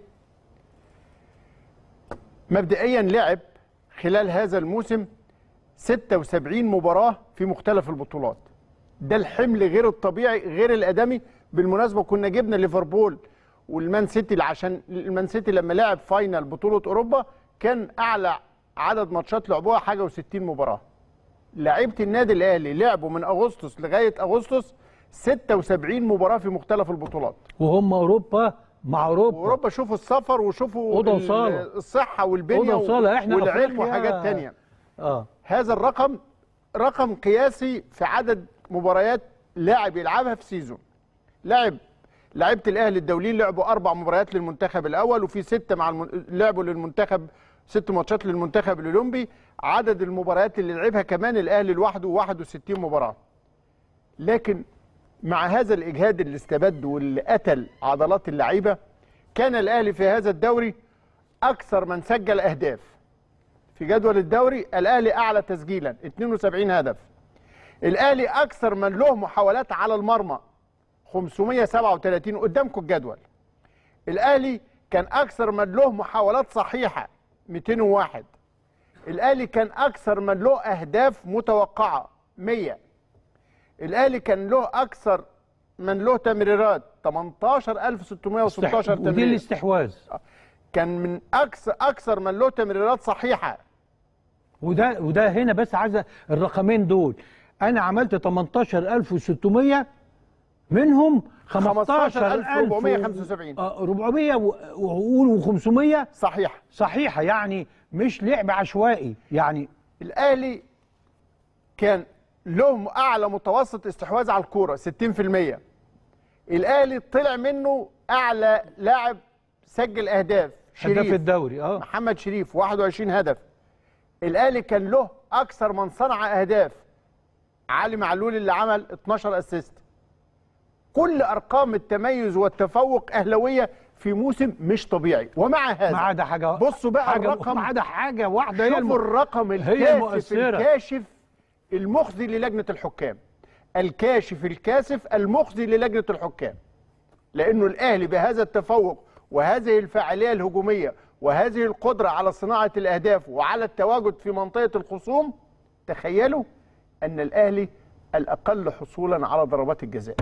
مبدئيا لعب خلال هذا الموسم 76 مباراه في مختلف البطولات ده الحمل غير الطبيعي غير الادمي بالمناسبه كنا جبنا ليفربول والمان سيتي عشان المان سيتي لما لعب فاينل بطوله اوروبا كان اعلى عدد ماتشات لعبوها حاجه و60 مباراه لعيبه النادي الاهلي لعبوا من اغسطس لغايه اغسطس 76 مباراه في مختلف البطولات وهم اوروبا مع اوروبا واوروبا شوفوا السفر وشوفوا أوضة ال- وصالة. الصحه والبنيه أوضة وصالة، إحنا والعلم أفريقيا- وحاجات تانية اه هذا الرقم رقم قياسي في عدد مباريات لاعب يلعبها في سيزون لاعب لعيبه الاهلي الدوليين لعبوا اربع مباريات للمنتخب الاول وفي سته مع الم... لعبوا للمنتخب ست ماتشات للمنتخب الاولمبي عدد المباريات اللي لعبها كمان الاهلي لوحده 61 مباراه لكن مع هذا الاجهاد اللي استبد واللي قتل عضلات اللعيبه كان الاهلي في هذا الدوري اكثر من سجل اهداف في جدول الدوري الاهلي اعلى تسجيلا 72 هدف الاهلي اكثر من له محاولات على المرمى 537 قدامكم الجدول الاهلي كان اكثر من له محاولات صحيحه 201 الاهلي كان اكثر من له اهداف متوقعه 100 الاهلي كان له اكثر من له تمريرات 18616 ودي تمرير الاستحواذ كان من اكثر اكثر من له تمريرات صحيحه وده وده هنا بس عايز الرقمين دول انا عملت 18600 منهم 15475 آه، 400 و- وقول و500 صحيح صحيحه يعني مش لعب عشوائي يعني الاهلي كان له اعلى متوسط استحواذ على الكوره 60% الاهلي طلع منه اعلى لاعب سجل اهداف هداف شريف الدوري اه محمد شريف 21 هدف الاهلي كان له اكثر من صنع اهداف علي معلول اللي عمل 12 اسيست كل ارقام التميز والتفوق اهلاويه في موسم مش طبيعي ومع هذا ما عدا حاجه بصوا بقى حاجة الرقم ما عدا حاجه واحده هي شوفوا الم... الرقم هي الكاشف المؤثرة. الكاشف المخزي للجنة الحكام الكاشف الكاسف المخزي للجنة الحكام لأنه الأهلي بهذا التفوق وهذه الفاعلية الهجومية وهذه القدرة على صناعة الأهداف وعلى التواجد في منطقة الخصوم تخيلوا أن الأهلي الأقل حصولا على ضربات الجزاء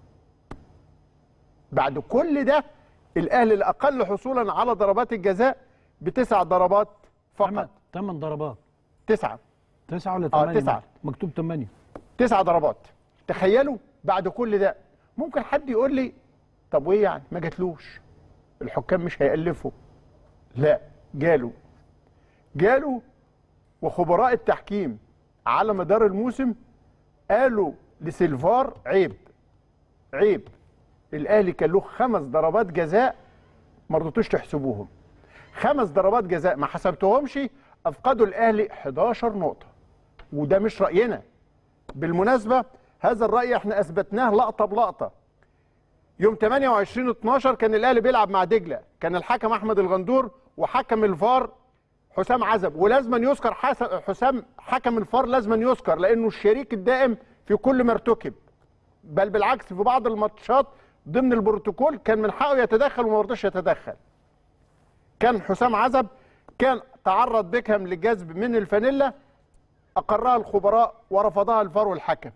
بعد كل ده الأهلي الأقل حصولا على ضربات الجزاء بتسع ضربات فقط ثمان ضربات تسعة تسعة ولا آه، ثمانية تسعة. مكتوب ثمانية تسع ضربات تخيلوا بعد كل ده ممكن حد يقول لي طب وايه يعني ما جاتلوش الحكام مش هيألفوا لا جاله جاله وخبراء التحكيم على مدار الموسم قالوا لسيلفار عيب عيب الاهلي كان له خمس ضربات جزاء ما رضيتوش تحسبوهم خمس ضربات جزاء ما حسبتهمش افقدوا الاهلي 11 نقطه وده مش راينا بالمناسبه هذا الراي احنا اثبتناه لقطه بلقطه يوم 28 12 كان الاهلي بيلعب مع دجله كان الحكم احمد الغندور وحكم الفار حسام عزب ولازما يذكر حس- حسام حكم الفار لازما يذكر لانه الشريك الدائم في كل ما ارتكب بل بالعكس في بعض الماتشات ضمن البروتوكول كان من حقه يتدخل وما رضاش يتدخل كان حسام عزب كان تعرض بيكهام لجذب من الفانيلا اقرها الخبراء ورفضها الفار والحكم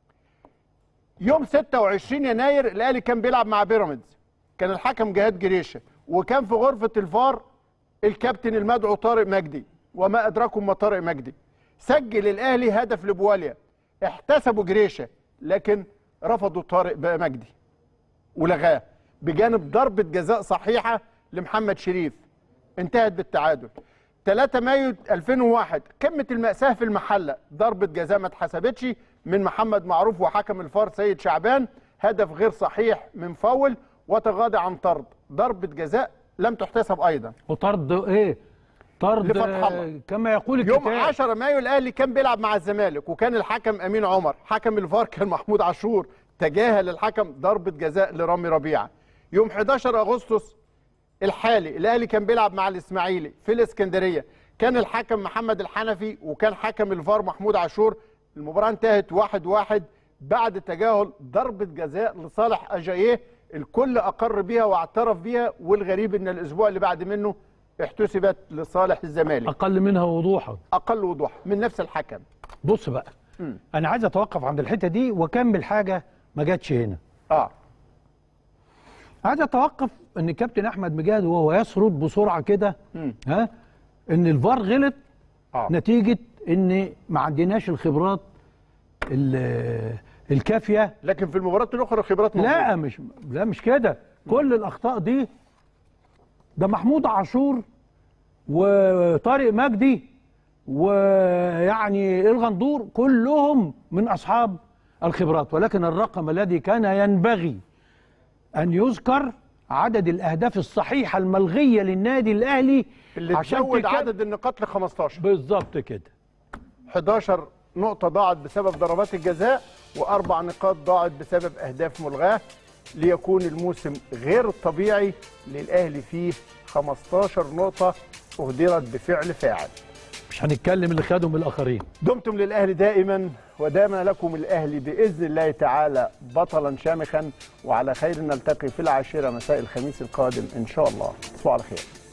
يوم 26 يناير الاهلي كان بيلعب مع بيراميدز كان الحكم جهاد جريشه وكان في غرفه الفار الكابتن المدعو طارق مجدي وما ادراكم ما طارق مجدي سجل الاهلي هدف لبواليا احتسبوا جريشه لكن رفضوا طارق بقى مجدي ولغاه بجانب ضربه جزاء صحيحه لمحمد شريف انتهت بالتعادل 3 مايو 2001 قمه المأساة في المحله ضربه جزاء ما اتحسبتش من محمد معروف وحكم الفار سيد شعبان هدف غير صحيح من فاول وتغاضى عن طرد ضربه جزاء لم تحتسب ايضا وطرد ايه طرد لفتح الله. آه، كما يقول يوم الكتاب 10 مايو الاهلي كان بيلعب مع الزمالك وكان الحكم امين عمر حكم الفار كان محمود عاشور تجاهل الحكم ضربه جزاء لرامي ربيعه يوم 11 اغسطس الحالي الاهلي كان بيلعب مع الاسماعيلي في الاسكندريه كان الحكم محمد الحنفي وكان حكم الفار محمود عاشور المباراه انتهت واحد واحد بعد تجاهل ضربه جزاء لصالح اجاييه الكل اقر بيها واعترف بيها والغريب ان الاسبوع اللي بعد منه احتسبت لصالح الزمالك اقل منها وضوحا اقل وضوح من نفس الحكم بص بقى مم. انا عايز اتوقف عند الحته دي واكمل حاجه ما جاتش هنا اه عايز اتوقف ان كابتن احمد مجاهد وهو يسرد بسرعه كده مم. ها ان الفار غلط آه. نتيجه ان ما عندناش الخبرات ال- الكافيه لكن في المباراه الاخرى الخبرات موجودة. لا مش لا مش كده كل الاخطاء دي ده محمود عاشور وطارق مجدي ويعني الغندور كلهم من اصحاب الخبرات ولكن الرقم الذي كان ينبغي ان يذكر عدد الاهداف الصحيحه الملغيه للنادي الاهلي اللي عشان تزود تكمل- عدد النقاط ل 15 بالظبط كده 11 نقطة ضاعت بسبب ضربات الجزاء وأربع نقاط ضاعت بسبب أهداف ملغاة ليكون الموسم غير الطبيعي للأهلي فيه 15 نقطة أهدرت بفعل فاعل مش هنتكلم اللي خدهم من الاخرين دمتم للأهلي دائما ودام لكم الأهلي بإذن الله تعالى بطلا شامخا وعلى خير نلتقي في العاشرة مساء الخميس القادم إن شاء الله تصبحوا على خير